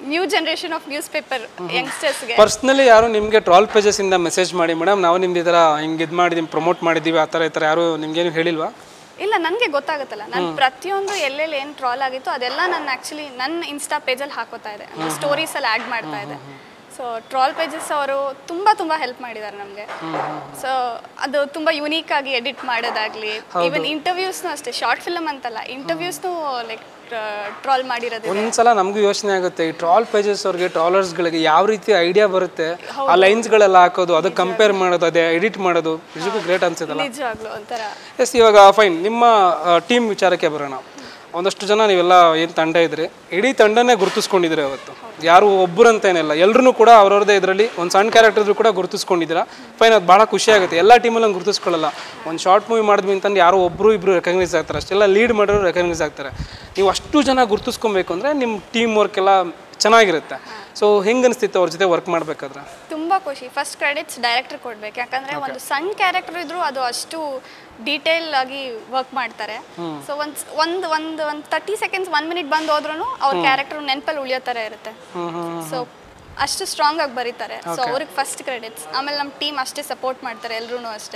new generation of newspaper ಯಂಗ್ಸ್ಟರ್ಸ್ಗೆ ಪರ್ಸ್ನಲಿ ಯಾರು ನಿಮಗೆ ಟ್ರಾಲ್ ಪೇಜಸ್ ಇಂದ ಮೆಸೇಜ್ ಮಾಡಿ ಮೇಡಮ್ ನಾವು ನಿಮ್ದು ಈ ಥರ ಹಿಂಗೆ ಇದು ಮಾಡಿದೀವಿ ಪ್ರಮೋಟ್ ಮಾಡಿದ್ದೀವಿ ಆ ಥರ ಈ ಥರ ಯಾರು ನಿಮ್ಗೇನು ಹೇಳಿಲ್ವಾ ಇಲ್ಲ ನನಗೆ ಗೊತ್ತಾಗುತ್ತಲ್ಲ ನಾನು ಪ್ರತಿಯೊಂದು ಎಲ್ಲೆಲ್ಲಿ ಏನು ಟ್ರಾಲ್ ಆಗಿತ್ತು ಅದೆಲ್ಲ ನಾನು ಆ್ಯಕ್ಚುಲಿ ನನ್ನ ಇನ್ಸ್ಟಾ ಪೇಜಲ್ಲಿ ಹಾಕೋತಾ ಇದೆ ಸ್ಟೋರೀಸಲ್ಲಿ ಆ್ಯಡ್ ಮಾಡ್ತಾ ಇದೆ ಸೊ ಟ್ರಾಲ್ ಪೇಜಸ್ ಅವರು ತುಂಬ ತುಂಬ ಹೆಲ್ಪ್ ಮಾಡಿದ್ದಾರೆ ನಮಗೆ ಸೊ ಅದು ತುಂಬ ಯುನೀಕ್ ಆಗಿ ಎಡಿಟ್ ಮಾಡೋದಾಗ್ಲಿ ಈವನ್ ಇಂಟರ್ವ್ಯೂಸ್ನು ಅಷ್ಟೇ ಶಾರ್ಟ್ ಫಿಲಮ್ ಅಂತಲ್ಲ ಇಂಟರ್ವ್ಯೂಸ್ನು ಲೈಕ್ ಟ್ರಾಲ್ ಮಾಡಿರೋದು ಒಂದ್ಸಲ ನಮಗೂ ಯೋಚನೆ ಆಗುತ್ತೆ ಈ ಟ್ರಾಲ್ ಪೇಜಸ್ ಅವ್ರಿಗೆ ಟ್ರಾಲರ್ಸ್ಗಳಿಗೆ ಯಾವ ರೀತಿ ಐಡಿಯಾ ಬರುತ್ತೆ ಆ ಲೈನ್ಸ್ಗಳೆಲ್ಲ ಹಾಕೋದು ಅದಕ್ಕೆ ಕಂಪೇರ್ ಮಾಡೋದು ಅದೇ ಎಡಿಟ್ ಮಾಡೋದು ನಿಜಕ್ಕೂ ಗ್ರೇಟ್ ಅನ್ಸುತ್ತಲ್ಲ ನಿಜವಾಗ್ಲೂ ಒಂಥರ ಎಸ್ ಇವಾಗ ಫೈನ್ ನಿಮ್ಮ ಟೀಮ್ ವಿಚಾರಕ್ಕೆ ಬರೋಣ ಒಂದಷ್ಟು ಜನ ನೀವೆಲ್ಲ ಏನು ತಂಡ ಇದ್ರಿ ಇಡೀ ತಂಡನೇ ಗುರುತಿಸ್ಕೊಂಡಿದ್ದೀರಿ ಅವತ್ತು ಯಾರು ಒಬ್ಬರು ಅಂತ ಏನಿಲ್ಲ ಎಲ್ಲರೂ ಕೂಡ ಅವ್ರವ್ರದ್ದೇ ಇದರಲ್ಲಿ ಒಂದು ಸಣ್ಣ ಕ್ಯಾರೆಕ್ಟರ್ ಕೂಡ ಗುರುತಿಸ್ಕೊಂಡಿದ್ದೀರಾ ಫೈನ್ ಅದು ಭಾಳ ಖುಷಿ ಆಗುತ್ತೆ ಎಲ್ಲ ಟೀಮಲ್ಲಿ ಹಂಗೆ ಗುರುತಿಸ್ಕೊಳ್ಳಲ್ಲ ಒಂದು ಶಾರ್ಟ್ ಮೂವಿ ಮಾಡಿದ್ವಿ ಅಂತಂದು ಯಾರೋ ಒಬ್ಬರು ಇಬ್ಬರು ರೆಕಗ್ನೈಸ್ ಆಗ್ತಾರೆ ಅಷ್ಟೆಲ್ಲ ಲೀಡ್ ಮಾಡೋರು ರೆಕಗ್ನೈಸ್ ಆಗ್ತಾರೆ ನೀವು ಅಷ್ಟು ಜನ ಗುರುತಿಸ್ಕೊಬೇಕು ಅಂದರೆ ನಿಮ್ಮ ಟೀಮ್ ವರ್ಕ್ ಎಲ್ಲ ಚೆನ್ನಾಗಿರುತ್ತೆ ಸೊ ಹೆಂಗೆ ಅನಿಸ್ತಿತ್ತು ಅವ್ರ ಜೊತೆ ವರ್ಕ್ ಮಾಡಬೇಕಾದ್ರೆ ತುಂಬ ಖುಷಿ ಫಸ್ಟ್ ಕ್ರೆಡಿಟ್ಸ್ ಡೈರೆಕ್ಟರ್ ಕೊಡ್ಬೇಕು ಯಾಕಂದ್ರೆ ಒಂದು ಸಣ್ಣ ಕ್ಯಾರೆಕ್ಟರ್ ಇದ್ರು ಅದು ಅಷ್ಟು ಡೀಟೇಲ್ ಆಗಿ ವರ್ಕ್ ಮಾಡ್ತಾರೆ ಸೊ ಒಂದ್ ಒಂದು ಒಂದು ಒಂದು ತರ್ಟಿ ಸೆಕೆಂಡ್ಸ್ ಒನ್ ಮಿನಿಟ್ ಬಂದು ಹೋದ್ರೂ ಅವ್ರ ಕ್ಯಾರೆಕ್ಟರ್ ನೆನಪಲ್ಲಿ ಉಳಿಯೋ ಥರ ಇರುತ್ತೆ ಸೊ ಅಷ್ಟು ಸ್ಟ್ರಾಂಗ್ ಆಗಿ ಬರೀತಾರೆ ಸೊ ಅವ್ರಿಗೆ ಫಸ್ಟ್ ಕ್ರೆಡಿಟ್ಸ್ ಆಮೇಲೆ ನಮ್ಮ ಟೀಮ್ ಅಷ್ಟೇ ಸಪೋರ್ಟ್ ಮಾಡ್ತಾರೆ ಎಲ್ರೂ ಅಷ್ಟೇ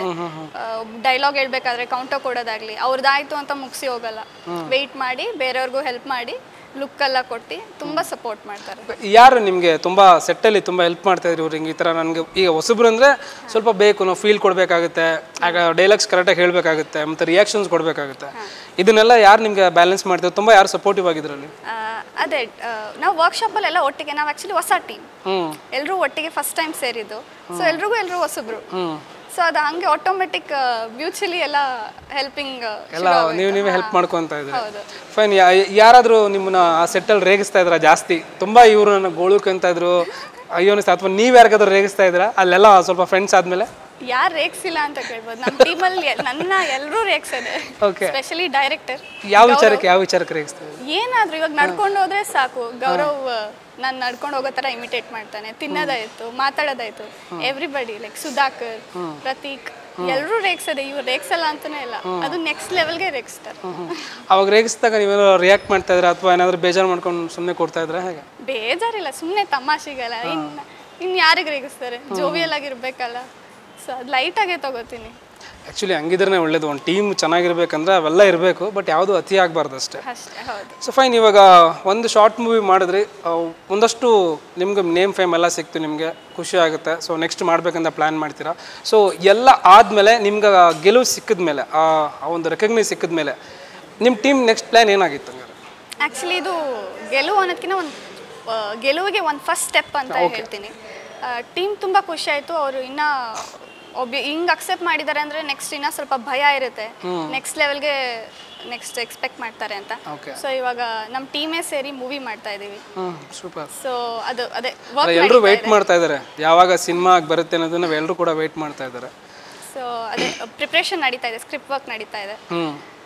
ಡೈಲಾಗ್ ಹೇಳ್ಬೇಕಾದ್ರೆ ಕೌಂಟರ್ ಕೊಡೋದಾಗ್ಲಿ ಅವ್ರದ್ದಾಯ್ತು ಅಂತ ಮುಗಿಸಿ ಹೋಗಲ್ಲ ವೆಯ್ಟ್ ಮಾಡಿ ಬೇರೆಯವ್ರಿಗೂ ಹೆಲ್ಪ್ ಮಾಡಿ ಲುಕ್ ಎಲ್ಲ ಕೊಟ್ಟು ತುಂಬ ಸಪೋರ್ಟ್ ಮಾಡ್ತಾರೆ ಯಾರು ನಿಮಗೆ ತುಂಬ ಸೆಟ್ಟಲ್ಲಿ ತುಂಬ ಹೆಲ್ಪ್ ಮಾಡ್ತಾ ಇದ್ರಿ ಇವ್ರು ಹಿಂಗೆ ಈ ಥರ ನನಗೆ ಈಗ ಹೊಸಬ್ರು ಅಂದರೆ ಸ್ವಲ್ಪ ಬೇಕು ನಾವು ಫೀಲ್ ಕೊಡಬೇಕಾಗುತ್ತೆ ಆಗ ಡೈಲಾಗ್ಸ್ ಕರೆಕ್ಟಾಗಿ ಹೇಳಬೇಕಾಗುತ್ತೆ ಮತ್ತು ರಿಯಾಕ್ಷನ್ಸ್ ಕೊಡಬೇಕಾಗುತ್ತೆ ಇದನ್ನೆಲ್ಲ ಯಾರು ನಿಮಗೆ ಬ್ಯಾಲೆನ್ಸ್ ಮಾಡ್ತಾರೆ ತುಂಬ ಯಾರು ಸಪೋರ್ಟಿವ್ ಆಗಿದ್ರಲ್ಲಿ ಆ, ಅದೇ ಆ, ನಾವು ವರ್ಕ್ಶಾಪಲ್ಲೆಲ್ಲ ಒಟ್ಟಿಗೆ ನಾವು ಆ್ಯಕ್ಚುಲಿ ಹೊಸ ಟೀಮ್ ಹ್ಞೂ ಎಲ್ಲರೂ ಒಟ್ಟಿಗೆ ಫಸ್ಟ್ ಟೈಮ್ ಸೇರಿದ್ದು ಸೊ ಎಲ್ರಿಗೂ ಎಲ್ಲರೂ ಹೊಸಬ್ರು ಸೊ ಅದು ಹಂಗೆ ಆಟೋಮೆಟಿಕ್ ಮ್ಯೂಚುಲಿ ಎಲ್ಲ ಹೆಲ್ಪಿಂಗ್ ಎಲ್ಲ ನೀವು ನೀವೇ ಹೆಲ್ಪ್ ಮಾಡ್ಕೊತಾ ಇದ್ರಿ ಹೌದು. ಫೈನ್ ಯಾರಾದರೂ ನಿಮ್ಮನ್ನ ಆ ಸೆಟ್ಟಲ್ಲಿ ರೇಗಿಸ್ತಾ ಇದ್ರ ಜಾಸ್ತಿ ತುಂಬ ಇವರು ನನ್ನ ಗೋಳುಕಂತ ಇದ್ರು ಅಯ್ಯೋ ಅನಿಸ್ತಾ ಅಥವಾ ನೀವು ಯಾರಿಗಾದ್ರೂ ರೇಗಿಸ್ತಾ ಇದ್ದೀರಾ ಅಲ್ಲೆಲ್ಲ ಸ್ವಲ್ಪ ಫ್ರೆಂಡ್ಸ್ ಆದಮೇಲೆ ಯಾರು ರೇಗ್ಸಿಲ್ಲ ಅಂತ ಕೇಳ್ಬೋದು ನಮ್ಮ ಟೀಮಲ್ಲಿ ನನ್ನ ಎಲ್ಲರೂ ರೇಗ್ಸದೆ Okay. ಸ್ಪೆಷಲಿ ಡೈರೆಕ್ಟರ್ ಯಾವ ವಿಚಾರಕ್ಕೆ ಯಾವ ವಿಚಾರಕ್ಕೆ ರೇಗಿಸ್ತಾ ಇದ್ರಿ ಏನಾದ್ರೂ ಇವಾಗ ನಡ್ಕೊಂಡು ಹೋದ್ರೆ ಸಾಕು ಗೌರವ್ ನಾನು ನಡ್ಕೊಂಡು ಹೋಗೋ ಥರ ಇಮಿಟೇಟ್ ಮಾಡ್ತಾನೆ ತಿನ್ನೋದಾಯ್ತು ಮಾತಾಡೋದಾಯ್ತು ಎವ್ರಿಬಡಿ ಲೈಕ್ ಸುಧಾಕರ್ ಪ್ರತೀಕ್ ಎಲ್ಲರೂ ರೇಗ್ಸದೆ ಇವ್ರು ರೇಗ್ಸಲ್ಲ ಅಂತಾನೆ ಇಲ್ಲ ಅದು ನೆಕ್ಸ್ಟ್ ಲೆವೆಲ್ಗೆ ರೇಗಿಸ್ತಾರೆ ಅವಾಗ ರೇಗಿಸಿದಾಗ ನೀವೇನೋ ರಿಯಾಕ್ಟ್ ಮಾಡ್ತಾ ಇದ್ರ ಅಥವಾ ಏನಾದರೂ ಬೇಜಾರು ಮಾಡ್ಕೊಂಡು ಸುಮ್ಮನೆ ಕೊಡ್ತಾ ಇದ್ರ ಹೇಗೆ ಬೇಜಾರಿಲ್ಲ ಸುಮ್ಮನೆ ತಮಾಷೆಗಲ್ಲ ಇನ್ನು ಇನ್ನು ಯಾರಿಗೆ ರೇಗಿಸ್ತಾರೆ ಜೋವಿಯಲ್ ಆಗಿರ್ಬೇಕಲ್ಲ ಸೊ ಅದು ಲೈಟಾಗೇ ತಗೋತೀನಿ ಆ್ಯಕ್ಚುಲಿ ಹಂಗಿದ್ರೆ ಒಳ್ಳೇದು ಒಂದು ಟೀಮ್ ಚೆನ್ನಾಗಿರ್ಬೇಕಂದ್ರೆ ಅವೆಲ್ಲ ಇರಬೇಕು ಬಟ್ ಯಾವುದು ಅತಿ ಆಗಬಾರ್ದು ಅಷ್ಟೇ ಅಷ್ಟೇ ಹೌದು ಸೊ ಫೈನ್ ಇವಾಗ ಒಂದು ಶಾರ್ಟ್ ಮೂವಿ ಮಾಡಿದ್ರಿ ಆ, ಒಂದಷ್ಟು ನಿಮ್ಗೆ ನೇಮ್ ಫೇಮ್ ಎಲ್ಲ ಸಿಕ್ತು ನಿಮಗೆ ಖುಷಿ ಆಗುತ್ತೆ ಸೊ ನೆಕ್ಸ್ಟ್ ಮಾಡ್ಬೇಕಂತ ಪ್ಲ್ಯಾನ್ ಮಾಡ್ತೀರಾ ಸೊ ಎಲ್ಲ ಆದಮೇಲೆ ನಿಮ್ಗೆ ಆ ಗೆಲುವು ಸಿಕ್ಕಿದ ಮೇಲೆ ಆ ಆ ಒಂದು ರೆಕಗ್ನೈಸ್ ಸಿಕ್ಕಿದ ಮೇಲೆ ನಿಮ್ಮ ಟೀಮ್ ನೆಕ್ಸ್ಟ್ ಪ್ಲ್ಯಾನ್ ಏನಾಗಿತ್ತು ಹಂಗಾರೆ ಆ್ಯಕ್ಚುಲಿ ಇದು ಗೆಲುವು ಅನ್ನೋದಕ್ಕಿಂತ ಒಂದು ಗೆಲುವಿಗೆ ಒಂದು ಫಸ್ಟ್ ಸ್ಟೆಪ್ ಅಂತ ಹೇಳ್ತೀನಿ ಟೀಮ್ ತುಂಬ ಖುಷಿ ಆಯಿತು ಅವರು ಇನ್ನೂ ಒಬ್ಬ ಹಿಂಗೆ ಅಕ್ಸೆಪ್ಟ್ ಮಾಡಿದ್ದಾರೆ ಅಂದರೆ ನೆಕ್ಸ್ಟ್ ಇನ್ನೂ ಸ್ವಲ್ಪ ಭಯ ಇರುತ್ತೆ ನೆಕ್ಸ್ಟ್ ಲೆವೆಲ್ಗೆ ನೆಕ್ಸ್ಟ್ ಎಕ್ಸ್ಪೆಕ್ಟ್ ಮಾಡ್ತಾರೆ ಅಂತ Okay. ಸೊ ಇವಾಗ ನಮ್ಮ ಟೀಮೇ ಸೇರಿ ಮೂವಿ ಮಾಡ್ತಾ ಇದ್ದೀವಿ ಹ್ಞೂ ಸೂಪರ್ ಸೊ ಅದು ಅದೇ ಎಲ್ಲರೂ ವೆಯ್ಟ್ ಮಾಡ್ತಾ ಇದ್ದಾರೆ ಯಾವಾಗ ಸಿನಿಮಾ ಬರುತ್ತೆ ಅನ್ನೋದನ್ನ ಎಲ್ಲರೂ ಕೂಡ ವೆಯ್ಟ್ ಮಾಡ್ತಾ ಇದ್ದಾರೆ ಸೊ ಅದೇ ಪ್ರಿಪ್ರೇಷನ್ ನಡೀತಾ ಇದೆ ಸ್ಕ್ರಿಪ್ಟ್ ವರ್ಕ್ ನಡೀತಾ ಇದೆ ಹ್ಞೂ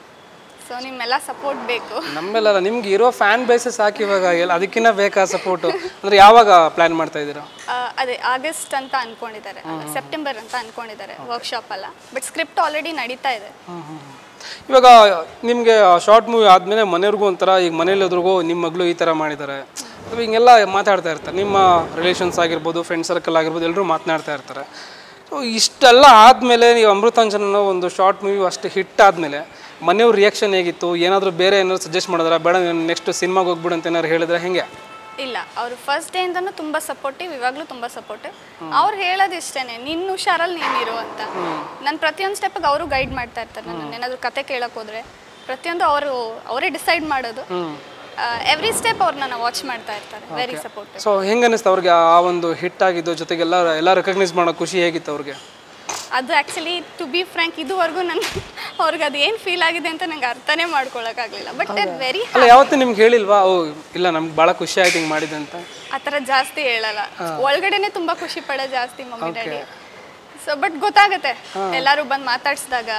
ಸೊ ನಿಮ್ಮೆಲ್ಲ ಸಪೋರ್ಟ್ ಬೇಕು ನಮ್ಮೆಲ್ಲ ನಿಮ್ಗೆ ಇರೋ ಫ್ಯಾನ್ ಬೇಸಸ್ ಹಾಕಿ ಇವಾಗ ಎಲ್ಲ ಅದಕ್ಕಿಂತ ಬೇಕಾ ಸಪೋರ್ಟು ಅಂದರೆ ಯಾವಾಗ ಪ್ಲ್ಯಾನ್ ಮಾಡ್ತಾ ಇದ್ದೀರಾ ಆ, ಅದೇ ಆಗಸ್ಟ್ ಅಂತ ಅನ್ಕೊಂಡಿದ್ದಾರೆ ಸೆಪ್ಟೆಂಬರ್ ಅಂತ ಅನ್ಕೊಂಡಿದ್ದಾರೆ ವರ್ಕ್ಶಾಪ್ ಅಲ್ಲ ಬಟ್ ಸ್ಕ್ರಿಪ್ಟ್ ಆಲ್ರೆಡಿ ನಡೀತಾ ಇದೆ ಇವಾಗ ನಿಮಗೆ ಶಾರ್ಟ್ ಮೂವಿ ಆದಮೇಲೆ ಮನೆಯವ್ರಿಗೂ ಒಂಥರ ಈಗ ಮನೇಲಿ ಹೋದ್ರಿಗೂ ನಿಮ್ಮ ಮಗಳು ಈ ಥರ ಮಾಡಿದ್ದಾರೆ ಅಥವಾ ಹಿಂಗೆಲ್ಲ ಮಾತಾಡ್ತಾ ಇರ್ತಾರೆ ನಿಮ್ಮ ರಿಲೇಷನ್ಸ್ ಆಗಿರ್ಬೋದು ಫ್ರೆಂಡ್ ಸರ್ಕಲ್ ಆಗಿರ್ಬೋದು ಎಲ್ಲರೂ ಮಾತನಾಡ್ತಾ ಇರ್ತಾರೆ ಸೊ ಇಷ್ಟೆಲ್ಲ ಆದಮೇಲೆ ನೀವು ಅಮೃತಾಂಜನ ಒಂದು ಶಾರ್ಟ್ ಮೂವಿ ಅಷ್ಟು ಹಿಟ್ ಆದಮೇಲೆ ಮನೆಯವ್ರ ರಿಯಾಕ್ಷನ್ ಹೇಗಿತ್ತು ಏನಾದರೂ ಬೇರೆ ಏನಾದ್ರು ಸಜೆಸ್ಟ್ ಮಾಡಿದ್ರೆ ಬೇಡ ನೆಕ್ಸ್ಟ್ ಸಿನಿಮಾಗೆ ಹೋಗ್ಬಿಡು ಅಂತ ಏನಾದ್ರು ಹೇಳಿದ್ರೆ ಹೆಂಗೆ ಇಲ್ಲ ಅವರು ಫಸ್ಟ್ ಡೇ ಇಂದನೂ ತುಂಬ ಸಪೋರ್ಟಿವ್ ಇವಾಗಲೂ ತುಂಬ ಸಪೋರ್ಟಿವ್ ಅವ್ರು ಹೇಳೋದು ಇಷ್ಟೇನೆ ನಿನ್ನ ಹುಷಾರಲ್ಲಿ ನೀನಿರು ಅಂತ ನಾನು ಪ್ರತಿಯೊಂದು ಸ್ಟೆಪ್ಗೆ ಅವರು ಗೈಡ್ ಮಾಡ್ತಾ ಇರ್ತಾರೆ ನಾನು ಏನಾದರೂ ಕತೆ ಕೇಳಕ್ಕೆ ಹೋದ್ರೆ ಪ್ರತಿಯೊಂದು ಅವರು ಅವರೇ ಡಿಸೈಡ್ ಮಾಡೋದು ಎವ್ರಿ ಸ್ಟೆಪ್ ಅವ್ರನ್ನ ವಾಚ್ ಮಾಡ್ತಾ ಇರ್ತಾರೆ ವೆರಿ ಸಪೋರ್ಟಿವ್ ಸೊ ಹೆಂಗೆ ಅನ್ನಿಸ್ತು ಅವ್ರಿಗೆ ಆ ಒಂದು ಹಿಟ್ ಆಗಿದ್ದು ಜೊತೆಗೆ ಎಲ್ಲ ಎಲ್ಲ ರೆಕಗ್ನೈಸ್ ಮಾಡೋ ಖುಷಿ ಹೇಗಿತ್ತು ಅವ್ರಿಗೆ ಅದು ಆ್ಯಕ್ಚುಲಿ ಟು ಬಿ ಫ್ರ್ಯಾಂಕ್ ಇದುವರೆಗೂ ನನ್ ಅವ್ರಿಗೆ ಅದು ಏನು ಫೀಲ್ ಆಗಿದೆ ಅಂತ ನಂಗೆ ಅರ್ಥನೇ ಮಾಡ್ಕೊಳಕ್ಕಾಗಲಿಲ್ಲ ಬಟ್ ದಟ್ ವೆರಿ ಅಲ್ಲ ಯಾವತ್ತೂ ನಿಮ್ಗೆ ಹೇಳಿಲ್ವಾ ಓ ಇಲ್ಲ ನಮ್ಗೆ ಭಾಳ ಖುಷಿ ಆಯ್ತು ಹಿಂಗೆ ಮಾಡಿದೆ ಅಂತ ಆ ಥರ ಜಾಸ್ತಿ ಹೇಳಲ್ಲ ಒಳಗಡೆನೆ ತುಂಬಾ ಖುಷಿ ಪಡೋ ಜಾಸ್ತಿ ಮಮ್ಮಿ ಡ್ಯಾಡಿ ಸೊ ಬಟ್ ಗೊತ್ತಾಗುತ್ತೆ ಎಲ್ಲರೂ ಬಂದು ಮಾತಾಡ್ಸಿದಾಗ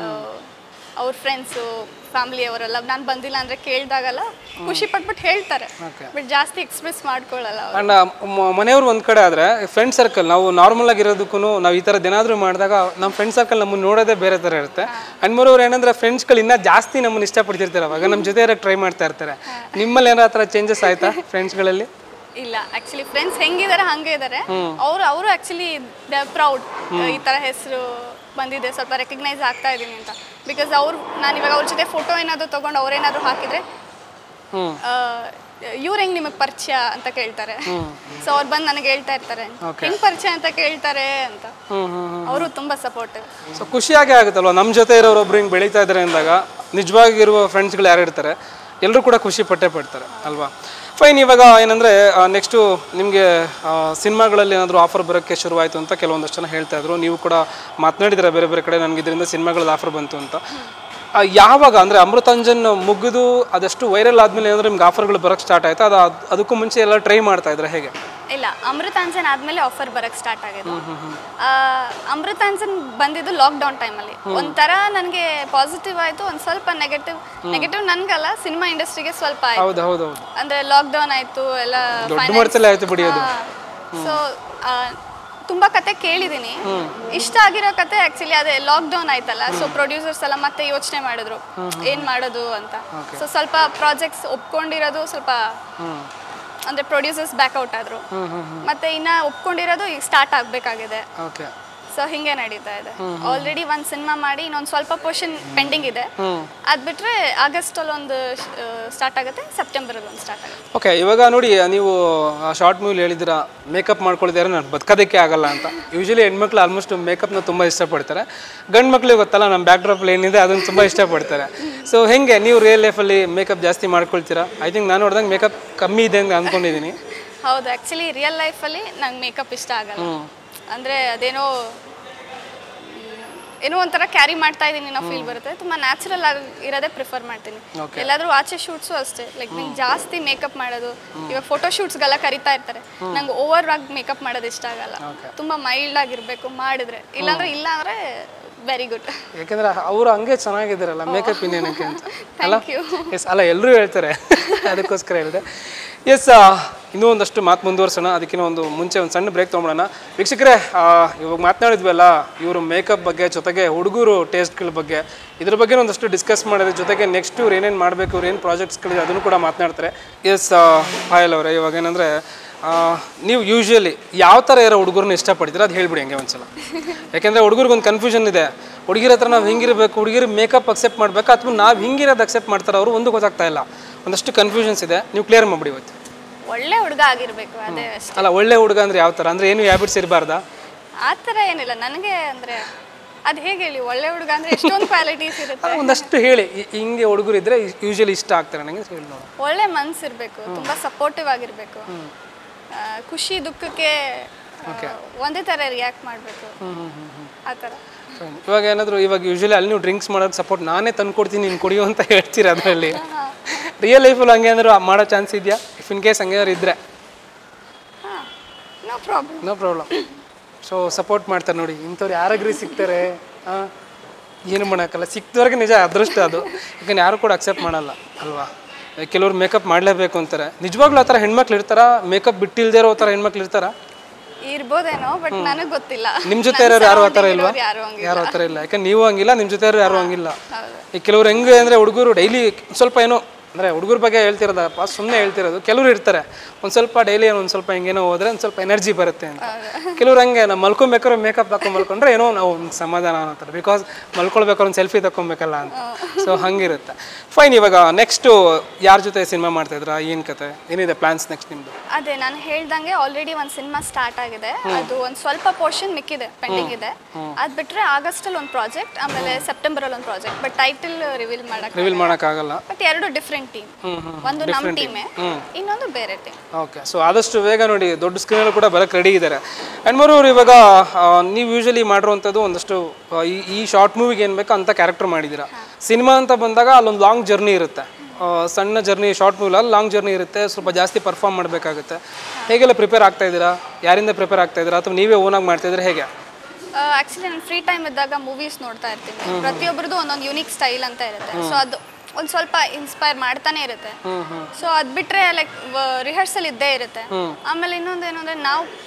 ಅವ್ರ ಫ್ರೆಂಡ್ಸು ಫ್ಯಾಮಿಲಿ ಅವರೆಲ್ಲ ನಾನು ಬಂದಿಲ್ಲ ಅಂದ್ರೆ ಕೇಳಿದಾಗಲ್ಲ ಖುಷಿ ಪಟ್ಬಿಟ್ಟು ಹೇಳ್ತಾರೆ ಬಟ್ ಜಾಸ್ತಿ ಎಕ್ಸ್ಪ್ರೆಸ್ ಮಾಡ್ಕೊಳ್ಳಲ್ಲ ಅವ್ರು. ಆ್ಯಂಡ್ ಮನೆಯವ್ರು ಒಂದು ಕಡೆ ಆದರೆ ಫ್ರೆಂಡ್ ಸರ್ಕಲ್ ನಾವು ನಾರ್ಮಲ್ ಆಗಿರೋದಕ್ಕೂ ನಾವು ಈ ಥರದ್ದು ಏನಾದರೂ ಮಾಡಿದಾಗ ನಮ್ಮ ಫ್ರೆಂಡ್ ಸರ್ಕಲ್ ನಮ್ಮನ್ನು ನೋಡೋದೇ ಬೇರೆ ಥರ ಇರುತ್ತೆ ಆ್ಯಂಡ್ ಮೋರವ್ರು ಏನಂದ್ರೆ ಫ್ರೆಂಡ್ಸ್ಗಳು ಇನ್ನೂ ಜಾಸ್ತಿ ನಮ್ಮನ್ನು ಇಷ್ಟಪಡ್ತಿರ್ತಾರೆ ಅವಾಗ ನಮ್ಮ ಜೊತೆ ಇರೋಕ್ಕೆ ಟ್ರೈ ಮಾಡ್ತಾ ಇರ್ತಾರೆ ನಿಮ್ಮಲ್ಲಿ ಏನಾರ ಆ ಥರ ಚೇಂಜಸ್ ಆಯ್ತಾ ಫ್ರೆಂಡ್ಸ್ಗಳಲ್ಲಿ ಇಲ್ಲ ಆಕ್ಚುಲಿ ಫ್ರೆಂಡ್ಸ್ ಹೆಂಗಿದ್ದಾರೆ ಹಂಗೆ ಇದ್ದಾರೆ ಅವರು ಅವರು ಆಕ್ಚುಲಿ ದೇ ಪ್ರೌಡ್ ಈ ತರ ಹೆಸರು ಬಂದಿದೆ ಸ್ವಲ್ಪ ರೆಕಗ್ನೈಸ್ ಆಗ್ತಾ ಇದ್ದೀನಿ ಅಂತ ಬಿಕಾಸ್ ಅವ್ರು ನಾನು ಇವಾಗ ಅವ್ರ ಜೊತೆ ಫೋಟೋ ಏನಾದ್ರು ತಗೊಂಡು ಅವ್ರೇನಾದ್ರು ಹಾಕಿದ್ರೆ ಹ್ಮ್ ಇವ್ರು ಹೆಂಗ್ ನಿಮಗೆ ಪರಿಚಯ ಅಂತ ಕೇಳ್ತಾರೆ ಸೊ ಅವ್ರು ಬಂದು ನನಗೆ ಹೇಳ್ತಾ ಇರ್ತಾರೆ Okay. ಹೆಂಗ್ ಪರಿಚಯ ಅಂತ ಕೇಳ್ತಾರೆ ಅಂತ ಹ್ಮ್ ಹ್ಮ್ ಹ್ಮ್ ಅವರು ತುಂಬಾ ಸಪೋರ್ಟಿವ್ ಸೊ ಖುಷಿಯಾಗೇ ಆಗುತ್ತಲ್ವ ನಮ್ಮ ಜೊತೆ ಇರೋರೊಬ್ರು ಹಿಂಗೆ ಬೆಳೀತಾ ಇದ್ದಾರೆ ಅಂದಾಗ ನಿಜವಾಗಿರುವ ಫ್ರೆಂಡ್ಸ್ಗಳು ಯಾರು ಇರ್ತಾರೆ ಎಲ್ಲರೂ ಕೂಡ ಖುಷಿ ಪಟ್ಟೆ ಪಡ್ತಾರೆ ಅಲ್ವಾ ಫೈನ್ ಇವಾಗ ಏನಂದರೆ ನೆಕ್ಸ್ಟು ನಿಮಗೆ ಸಿನಿಮಾಗಳಲ್ಲಿ ಏನಾದರೂ ಆಫರ್ ಬರೋಕ್ಕೆ ಶುರುವಾಯಿತು ಅಂತ ಕೆಲವೊಂದಷ್ಟು ಜನ ಹೇಳ್ತಾ ಇದ್ರು ನೀವು ಕೂಡ ಮಾತನಾಡಿದ್ರೆ ಬೇರೆ ಬೇರೆ ಕಡೆ ನನಗೆ ಇದರಿಂದ ಸಿನಿಮಾಗಳಲ್ಲಿ ಆಫರ್ ಬಂತು ಅಂತ ಆ, ಯಾವಾಗ ಅಂದರೆ ಅಮೃತಾಂಜನ್ ಮುಗಿದು ಅದಷ್ಟು ವೈರಲ್ ಆದಮೇಲೆ ಏನಾದರೂ ನಿಮ್ಗೆ ಆಫರ್ಗಳು ಬರೋಕ್ಕೆ ಸ್ಟಾರ್ಟ್ ಆಯ್ತಾ ಅದು ಅದ್- ಅದಕ್ಕೂ ಮುಂಚೆ ಎಲ್ಲ ಟ್ರೈ ಮಾಡ್ತಾ ಇದ್ರೆ ಹೇಗೆ ಇಲ್ಲ ಅಮೃತಾಂಜನ್ ಆದ್ಮೇಲೆ ಆಫರ್ ಬರಕ್ ಸ್ಟಾರ್ಟ್ ಆಗಿದೆ ಆ, ಅಮೃತಾಂಜನ್ ಬಂದಿದ್ದು ಲಾಕ್ಡೌನ್ ಟೈಮಲ್ಲಿ ಒಂಥರ ನನಗೆ ಪಾಸಿಟಿವ್ ಆಯ್ತು ಒಂದ್ ಸ್ವಲ್ಪ ನೆಗೆಟಿವ್ ನೆಗೆಟಿವ್ ನನ್ಗಲ್ಲ ಸಿನಿಮಾ ಇಂಡಸ್ಟ್ರಿಗೆ ಸ್ವಲ್ಪ ಆಯ್ತು ಹೌದು ಹೌದು ಹೌದು ಅಂದ್ರೆ ಲಾಕ್ಡೌನ್ ಆಯ್ತು ಎಲ್ಲ ದೊಡ್ಡ ಮಟ್ಟದಲ್ಲಿ ಆಯ್ತು ಬಿಡಿ ಅದು. ಸೊ ತುಂಬಾ ಕತೆ ಕೇಳಿದೀನಿ ಇಷ್ಟ ಆಗಿರೋ ಕತೆ ಆಕ್ಚುಲಿ ಅದೇ ಲಾಕ್ಡೌನ್ ಆಯ್ತಲ್ಲ ಸೊ ಪ್ರೊಡ್ಯೂಸರ್ಸ್ ಎಲ್ಲ ಮತ್ತೆ ಯೋಚನೆ ಮಾಡಿದ್ರು ಏನ್ ಮಾಡೋದು ಅಂತ ಸೊ ಸ್ವಲ್ಪ ಪ್ರಾಜೆಕ್ಟ್ಸ್ ಒಪ್ಕೊಂಡಿರೋದು ಸ್ವಲ್ಪ ಅಂದ್ರೆ ಪ್ರೊಡ್ಯೂಸರ್ಸ್ ಬ್ಯಾಕ್ಔಟ್ ಆದ್ರು ಮತ್ತೆ ಇನ್ನ ಒಪ್ಕೊಂಡಿರೋದು ಈಗ ಸ್ಟಾರ್ಟ್ ಆಗ್ಬೇಕಾಗಿದೆ ಓಕೆ ಸೊ ಹಿಂಗೆ ನಡೀತಾ ಇದೆ ಆಲ್ರೆಡಿ ಒಂದ್ ಸಿನಿಮಾ ಮಾಡಿ ಇನ್ನೊಂದ್ ಸ್ವಲ್ಪ ಪೋರ್ಷನ್ ಪೆಂಡಿಂಗ್ ಇದೆ ಅದ್ ಬಿಟ್ರೆ ಆಗಸ್ಟ್ ಅಲ್ಲಿ ಒಂದು ಸ್ಟಾರ್ಟ್ ಆಗುತ್ತೆ ಸೆಪ್ಟೆಂಬರ್ ಅಲ್ಲಿ ಒಂದು ಸ್ಟಾರ್ಟ್ ಆಗುತ್ತೆ ಓಕೆ ಇವಾಗ ನೋಡಿ ನೀವು ಶಾರ್ಟ್ ಮೂವಿಲಿ ಹೇಳಿದ್ದೀರಾ ಮೇಕಪ್ ಮಾಡ್ಕೊಳ್ದಿದ್ರೆ ನಾನು ಬದುಕೋದಕ್ಕೆ ಆಗಲ್ಲ ಅಂತ ಯೂಶಲಿ ಹೆಣ್ಮಕ್ಳು ಆಲ್ಮೋಸ್ಟ್ ಮೇಕಪ್ನ ತುಂಬ ಇಷ್ಟಪಡ್ತಾರೆ ಗಂಡು ಮಕ್ಳಿಗೆ ಗೊತ್ತಲ್ಲ ನಮ್ಮ ಬ್ಯಾಕ್ ಡ್ರಾಪಲ್ಲಿ ಏನಿದೆ ಅದನ್ನು ತುಂಬ ಇಷ್ಟಪಡ್ತಾರೆ ಸೊ ಹೆಂಗೆ ನೀವು ರಿಯಲ್ ಲೈಫಲ್ಲಿ ಮೇಕಪ್ ಜಾಸ್ತಿ ಮಾಡ್ಕೊಳ್ತೀರಾ ಐ ಥಿಂಕ್ ನಾನು ನೋಡಿದಂಗೆ ಮೇಕಪ್ ಕಮ್ಮಿ ಇದೆ ಅಂತ ಅಂದ್ಕೊಂಡಿದ್ದೀನಿ ಹೌದು ಆ್ಯಕ್ಚುಲಿ ರಿಯಲ್ ಲೈಫಲ್ಲಿ ನಂಗೆ ಮೇಕಪ್ ಇಷ್ಟ ಆಗಲ್ಲ ಅಂದರೆ ಅದೇನೋ ಮ್, ಏನೋ ಒಂಥರ ಕ್ಯಾರಿ ಮಾಡ್ತಾ ಇದ್ದೀನಿ ಅನ್ನೋ ಫೀಲ್ ಬರುತ್ತೆ ತುಂಬ ನ್ಯಾಚುರಲ್ ಆಗಿ ಇರೋದೇ ಪ್ರಿಫರ್ ಮಾಡ್ತೀನಿ ಎಲ್ಲಾದರೂ ಆಚೆ ಶೂಟ್ಸು ಅಷ್ಟೇ ಲೈಕ್ ನಂಗೆ ಜಾಸ್ತಿ ಮೇಕಪ್ ಮಾಡೋದು ಇವಾಗ ಫೋಟೋ ಶೂಟ್ಸ್ಗೆಲ್ಲ ಕರಿತಾ ಇರ್ತಾರೆ ನಂಗೆ ಓವರ್ ಆಗಿ ಮೇಕಪ್ ಮಾಡೋದು ಇಷ್ಟ ಆಗಲ್ಲ ತುಂಬ ಮೈಲ್ಡ್ ಆಗಿರಬೇಕು ಮಾಡಿದ್ರೆ ಇಲ್ಲಾಂದ್ರೆ ಇಲ್ಲ ಅಂದರೆ ವೆರಿ ಗುಡ್ ಯಾಕೆಂದ್ರೆ ಅವರು ಹಂಗೆ ಚೆನ್ನಾಗಿದ್ದಾರಲ್ಲ ಮೇಕಪ್ ಇನ್ನೇನಕ್ಕೆ ಅಂತ ಅಲ್ಲ ಥ್ಯಾಂಕ್ ಯು ಎಸ್ ಅಲ್ಲ ಎಲ್ಲರೂ ಹೇಳ್ತಾರೆ ಅದಕ್ಕೋಸ್ಕರ ಹೇಳಿದೆ ಎಸ್ ಇನ್ನೂ ಒಂದಷ್ಟು ಮಾತು ಮುಂದುವರ್ಸೋಣ ಅದಕ್ಕಿಂತ ಒಂದು ಮುಂಚೆ ಒಂದು ಸಣ್ಣ ಬ್ರೇಕ್ ತೊಗೊಳೋಣ ವೀಕ್ಷಕರೇ ಆ, ಇವಾಗ ಮಾತನಾಡಿದ್ವಲ್ಲ ಇವರು ಮೇಕಪ್ ಬಗ್ಗೆ ಜೊತೆಗೆ ಹುಡುಗರು ಟೇಸ್ಟ್ಗಳ ಬಗ್ಗೆ ಇದ್ರ ಬಗ್ಗೆ ಒಂದಷ್ಟು ಡಿಸ್ಕಸ್ ಮಾಡಿದ್ರೆ ಜೊತೆಗೆ ನೆಕ್ಸ್ಟ್ ಇವ್ರು ಏನೇನು ಮಾಡಬೇಕು ಇವ್ರು ಏನು ಪ್ರಾಜೆಕ್ಟ್ಸ್ಗಳಿದೆ ಅದನ್ನು ಕೂಡ ಮಾತನಾಡ್ತಾರೆ ಎಸ್ ಪಾಯಲ್ ಅವರೇ ಇವಾಗ ಏನಂದರೆ ನೀವು ಯೂಶ್ವಲಿ ಯಾವ ಥರ ಇರೋ ಹುಡುಗರನ್ನ ಇಷ್ಟಪಡ್ತೀರಾ ಅದು ಹೇಳ್ಬಿಡಿ ಹಂಗೆ ಒಂದ್ಸಲ ಯಾಕೆಂದರೆ ಹುಡುಗರಿಗೊಂದು ಕನ್ಫ್ಯೂಷನ್ ಇದೆ ಹುಡುಗಿರ ಹತ್ರ ನಾವು ಹಿಂಗಿರಬೇಕು ಹುಡುಗಿರು ಮೇಕಪ್ ಅಕ್ಸೆಪ್ಟ್ ಮಾಡಬೇಕು ಅಥವಾ ನಾವು ಹಿಂಗಿರೋದು ಅಕ್ಸೆಪ್ಟ್ ಮಾಡ್ತಾರೆ ಅವರು ಒಂದು ಗೊತ್ತಾಗ್ತಾ ಇಲ್ಲ ಒಂದಷ್ಟು ಕನ್ಫ್ಯೂಷನ್ಸ್ ಇದೆ ನೀವು ಕ್ಲಿಯರ್ ಮಾಡಿಬಿಡಿ ಇವತ್ತು ಒಳ್ಳೆ ಹುಡುಗ ಆಗಿರಬೇಕು ಅದೇ ಅಷ್ಟೇ ಅಲ್ಲ ಒಳ್ಳೆ ಹುಡುಗ ಅಂದರೆ ಯಾವ ಥರ ಅಂದರೆ ಏನು ಹ್ಯಾಬಿಟ್ಸ್ ಇರಬಾರ್ದಾ ಆ ಥರ ಏನಿಲ್ಲ ನನಗೆ ಅಂದರೆ ಅದು ಹೇಗೆ ಹೇಳಿ ಒಳ್ಳೆ ಹುಡುಗ ಅಂದರೆ ಎಷ್ಟೊಂದು ಕ್ವಾಲಿಟೀಸ್ ಇರುತ್ತೆ ಒಂದಷ್ಟು ಹೇಳಿ ಈ- ಹಿಂಗೆ ಹುಡುಗರು ಇದ್ದರೆ ಯೂಶಲಿ ಇಷ್ಟ ಆಗ್ತಾರೆ ನನಗೆ ಹೇಳಿ ನೋಡು ಒಳ್ಳೆ ಮನ್ಸು ಇರಬೇಕು ತುಂಬ ಸಪೋರ್ಟಿವ್ ಆಗಿರಬೇಕು ಖುಷಿ ದುಃಖಕ್ಕೆ ಆ, ಒಂದೇ ಥರ ರಿಯಾಕ್ಟ್ ಮಾಡಬೇಕು ಆ ಥರ Fine. ಇವಾಗ ಏನಾದರೂ ಇವಾಗ ಯೂಶಲಿ ಅಲ್ಲಿ ನೀವು ಡ್ರಿಂಕ್ಸ್ ಮಾಡೋದು ಸಪೋರ್ಟ್ ನಾನೇ ತಂದು ಕೊಡ್ತೀನಿ ನೀನು ಕುಡಿಯೋ ಅಂತ ಹೇಳ್ತೀರ ಅದರಲ್ಲಿ ರಿಯಲ್ ಲೈಫಲ್ಲಿ ಹಂಗೆ ಏನಾದ್ರು ಮಾಡೋ ಚಾನ್ಸ್ ಇದೆಯಾ ಇಫ್ ಇನ್ ಕೇಸ್ ಹಂಗೆ ಏನಾದ್ರು ಇದ್ದರೆ ಹಾಂ no problem no problem so support ಮಾಡ್ತಾರೆ ನೋಡಿ ಇಂಥವ್ರು ಯಾರಾಗ್ರಿ ಸಿಗ್ತಾರೆ ಹಾಂ ಏನು ಮಾಡೋಕ್ಕಲ್ಲ ಸಿಕ್ತವ್ರಿಗೆ ನಿಜ ಅದೃಷ್ಟ ಅದು ಯಾಕಂದ್ರೆ ಯಾರು ಕೂಡ ಅಕ್ಸೆಪ್ಟ್ ಮಾಡಲ್ಲ ಅಲ್ವಾ ಕೆಲವ್ರು ಮೇಕಪ್ ಮಾಡಲೇಬೇಕು ಅಂತಾರೆ ನಿಜವಾಗ್ಲೂ ಆ ಥರ ಹೆಣ್ಮಕ್ಳು ಇರ್ತಾರಾ ಮೇಕಪ್ ಬಿಟ್ಟಿಲ್ದೇ ಇರೋ ಥರ ಹೆಣ್ಮಕ್ಳು ಇರ್ತಾರಾ ಇರ್ಬೋದೇನೋ ಬಟ್ ನನಗೆ ಗೊತ್ತಿಲ್ಲ ನಿಮ್ಮ ಜೊತೆ ಇರೋರು ಯಾರು ಆ ಥರ ಇಲ್ವಾ ಯಾರು ಹಂಗೆ ಯಾರು ಆ ಥರ ಇಲ್ಲ ಯಾಕಂದ್ರೆ ನೀವು ಹಂಗಿಲ್ಲ ನಿಮ್ಮ ಜೊತೆ ಯಾರು ಹಂಗಿಲ್ಲ ಈ ಕೆಲವ್ರು ಹೆಂಗೆ ಅಂದರೆ ಹುಡುಗರು ಡೈಲಿ ಸ್ವಲ್ಪ ಏನೋ ಅಂದರೆ ಹುಡುಗರ ಬಗ್ಗೆ ಹೇಳ್ತಿರೋದಪ್ಪ ಸುಮ್ಮನೆ ಹೇಳ್ತಿರೋದು ಕೆಲವ್ರು ಇರ್ತಾರೆ ಒಂದು ಸ್ವಲ್ಪ ಡೈಲಿ ಒಂದು ಸ್ವಲ್ಪ ಹಿಂಗೇನೋ ಹೋದ್ರೆ ಒಂದು ಸ್ವಲ್ಪ ಎನರ್ಜಿ ಬರುತ್ತೆ ಅಂತ ಕೆಲವ್ರು ಹಂಗೆ ನಾವು ಮಲ್ಕೊಬೇಕಾದ್ರೆ ಮೇಕಪ್ ಹಾಕೊಂಡ್ ಮಲ್ಕೊಂಡ್ರೆ ಏನೋ ನಾವು ಒಂದು ಸಮಾಧಾನ ಅನ್ನೋತಾರೆ ಬಿಕಾಸ್ ಮಲ್ಕೊಳ್ಬೇಕಾದ್ರೆ ಒಂದು ಸೆಲ್ಫಿ ತಗೊಬೇಕಲ್ಲ ಅಂತ ಸೊ ಹಂಗಿರುತ್ತೆ ಫೈನ್ ಇವಾಗ ನೆಕ್ಸ್ಟು ಯಾರ ಜೊತೆ ಸಿನಿಮಾ ಮಾಡ್ತಾ ಇದ್ರಾ ಏನು ಕತೆ ಏನಿದೆ ಪ್ಲಾನ್ಸ್ ನೆಕ್ಸ್ಟ್ ನಿಮ್ಮದು ಅದೇ ನಾನು ಹೇಳ್ದಂಗೆ ಆಲ್ರೆಡಿ ಒಂದು ಸಿನಿಮಾ ಸ್ಟಾರ್ಟ್ ಆಗಿದೆ ಅದು ಒಂದು ಸ್ವಲ್ಪ ಪೋರ್ಷನ್ ಮಿಕ್ಕಿದೆ ಪೆಂಡಿಂಗ್ ಇದೆ ಅದು ಬಿಟ್ರೆ ಆಗಸ್ಟ್ ಅಲ್ಲಿ ಒಂದು ಪ್ರಾಜೆಕ್ಟ್ ಆಮೇಲೆ ಸೆಪ್ಟೆಂಬರ್ ಅಲ್ಲಿ ಒಂದು ಪ್ರಾಜೆಕ್ಟ್ ಬಟ್ ಟೈಟಲ್ ರಿವೀಲ್ ಮಾಡಕ್ ರಿವೀಲ್ ಮಾಡೋಕ್ಕಾಗಲ್ಲ ಬಟ್ ಎರಡು ಡಿಫ್ರೆಂಟ್ ಟೀಮ್ ಒಂದು ನಮ್ಮ ಟೀಮೇ ಇನ್ನೊಂದು ಬೇರೆ ಟೀಮ್ ಓಕೆ ಸೊ ಆದಷ್ಟು ಬೇಗ ನೋಡಿ ದೊಡ್ಡ ಸ್ಕ್ರೀನಲ್ಲೂ ಕೂಡ ಬರೋಕ್ಕೆ ರೆಡಿ ಇದ್ದಾರೆ ಆ್ಯಂಡ್ ಮೋರವ್ರು ಇವಾಗ ಆ, ನೀವು ಯೂಶಲಿ ಮಾಡಿರುವಂಥದ್ದು ಒಂದಷ್ಟು ಆ, ಈ ಈ ಶಾರ್ಟ್ ಮೂವಿಗೆ ಏನು ಬೇಕೋ ಅಂಥ ಕ್ಯಾರೆಕ್ಟರ್ ಮಾಡಿದ್ದೀರಾ ಸಿನಿಮಾ ಅಂತ ಬಂದಾಗ ಅಲ್ಲೊಂದು ಲಾಂಗ್ ಜರ್ನಿ ಇರುತ್ತೆ ಆ, ಸಣ್ಣ ಜರ್ನಿ ಶಾರ್ಟ್ ಮೂವಿಲಲ್ಲಿ ಲಾಂಗ್ ಜರ್ನಿ ಇರುತ್ತೆ ಸ್ವಲ್ಪ ಜಾಸ್ತಿ ಪರ್ಫಾರ್ಮ್ ಮಾಡಬೇಕಾಗುತ್ತೆ ಹೇಗೆಲ್ಲ ಪ್ರಿಪೇರ್ ಆಗ್ತಾ ಇದ್ದೀರಾ ಯಾರಿಂದ ಪ್ರಿಪೇರ್ ಆಗ್ತಾ ಇದ್ದೀರಾ ಅಥವಾ ನೀವೇ ಓನಾಗಿ ಮಾಡ್ತಾಯಿದ್ರೆ ಹೇಗೆ ಆಕ್ಚುಲಿ ನಾನು ಫ್ರೀ ಟೈಮ್ ಇದ್ದಾಗ ಮೂವೀಸ್ ನೋಡ್ತಾ ಇರ್ತೀನಿ ಪ್ರತಿಯೊಬ್ಬರದು ಒಂದೊಂದು ಯುನಿಕ್ ಸ್ಟೈಲ್ ಅಂತ ಇರುತ್ತೆ ಸೊ ಅದು ಒಂದು ಸ್ವಲ್ಪ ಇನ್ಸ್ಪೈರ್ ಮಾಡ್ತಾನೆ ಇರುತ್ತೆ ಸೊ ಅದು ಬಿಟ್ರೆ ಲೈಕ್ ರಿಹರ್ಸಲ್ ಇದ್ದೇ ಇರುತ್ತೆ ಆಮೇಲೆ ಇನ್ನೊಂದು ಏನು ಅಂದ್ರೆ ನಾವು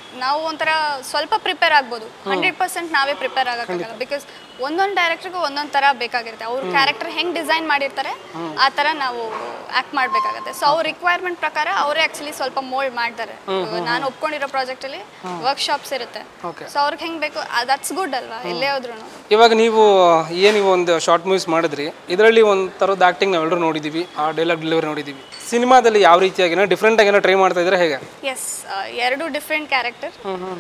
ನಾವು ಒಂಥರ ಸ್ವಲ್ಪ ಪ್ರಿಪೇರ್ ಆಗ್ಬೋದು ಹಂಡ್ರೆಡ್ ಪರ್ಸೆಂಟ್ ನಾವೇ ಪ್ರಿಪೇರ್ ಆಗಕ್ಕಾಗಲ್ಲ ಬಿಕಾಸ್ ಒಂದೊಂದು ಡೈರೆಕ್ಟರ್ಗೂ ಒಂದೊಂದು ಥರ ಬೇಕಾಗಿರುತ್ತೆ ಅವ್ರ ಕ್ಯಾರೆಕ್ಟರ್ ಹೆಂಗ್ ಡಿಸೈನ್ ಮಾಡಿರ್ತಾರೆ ಆ ಥರ ನಾವು ಆಕ್ಟ್ ಮಾಡಬೇಕಾಗತ್ತೆ ಸೊ ಅವ್ರ ರಿಕ್ವೈರ್ಮೆಂಟ್ ಪ್ರಕಾರ ಅವರೇ ಆಕ್ಚುಲಿ ಸ್ವಲ್ಪ ಮೋಲ್ಡ್ ಮಾಡ್ತಾರೆ ಇವಾಗ ನಾನು ಒಪ್ಕೊಂಡಿರೋ ಪ್ರಾಜೆಕ್ಟಲ್ಲಿ ವರ್ಕ್ಶಾಪ್ಸ್ ಇರುತ್ತೆ Okay. ಸೊ ಅವ್ರಿಗೆ ಹೆಂಗ್ ಬೇಕು ದಟ್ಸ್ ಗುಡ್ ಅಲ್ವಾ ಎಲ್ಲೇ ಹೋದ್ರು ಇವಾಗ ನೀವು ಏನು ನೀವು ಒಂದು ಶಾರ್ಟ್ ಮೂವೀಸ್ ಮಾಡಿದ್ರಿ ಇದರಲ್ಲಿ ಒಂದು ಥರದ ಆ್ಯಕ್ಟಿಂಗ್ ನಾವೆಲ್ಲರೂ ನೋಡಿದ್ದೀವಿ ಆ ಡೈಲಾಗ್ ಡೆಲಿವರಿ ನೋಡಿದ್ದೀವಿ ಸಿನಿಮಾದಲ್ಲಿ ಯಾವ ರೀತಿಯಾಗಿ ಡಿಫ್ರೆಂಟ್ ಆಗಿ ಟ್ರೈ ಮಾಡ್ತಾ ಇದ್ರೆ ಹೇಗೆ ಎಸ್ ಎರಡು ಡಿಫ್ರೆಂಟ್ ಕ್ಯಾರೆಕ್ಟರ್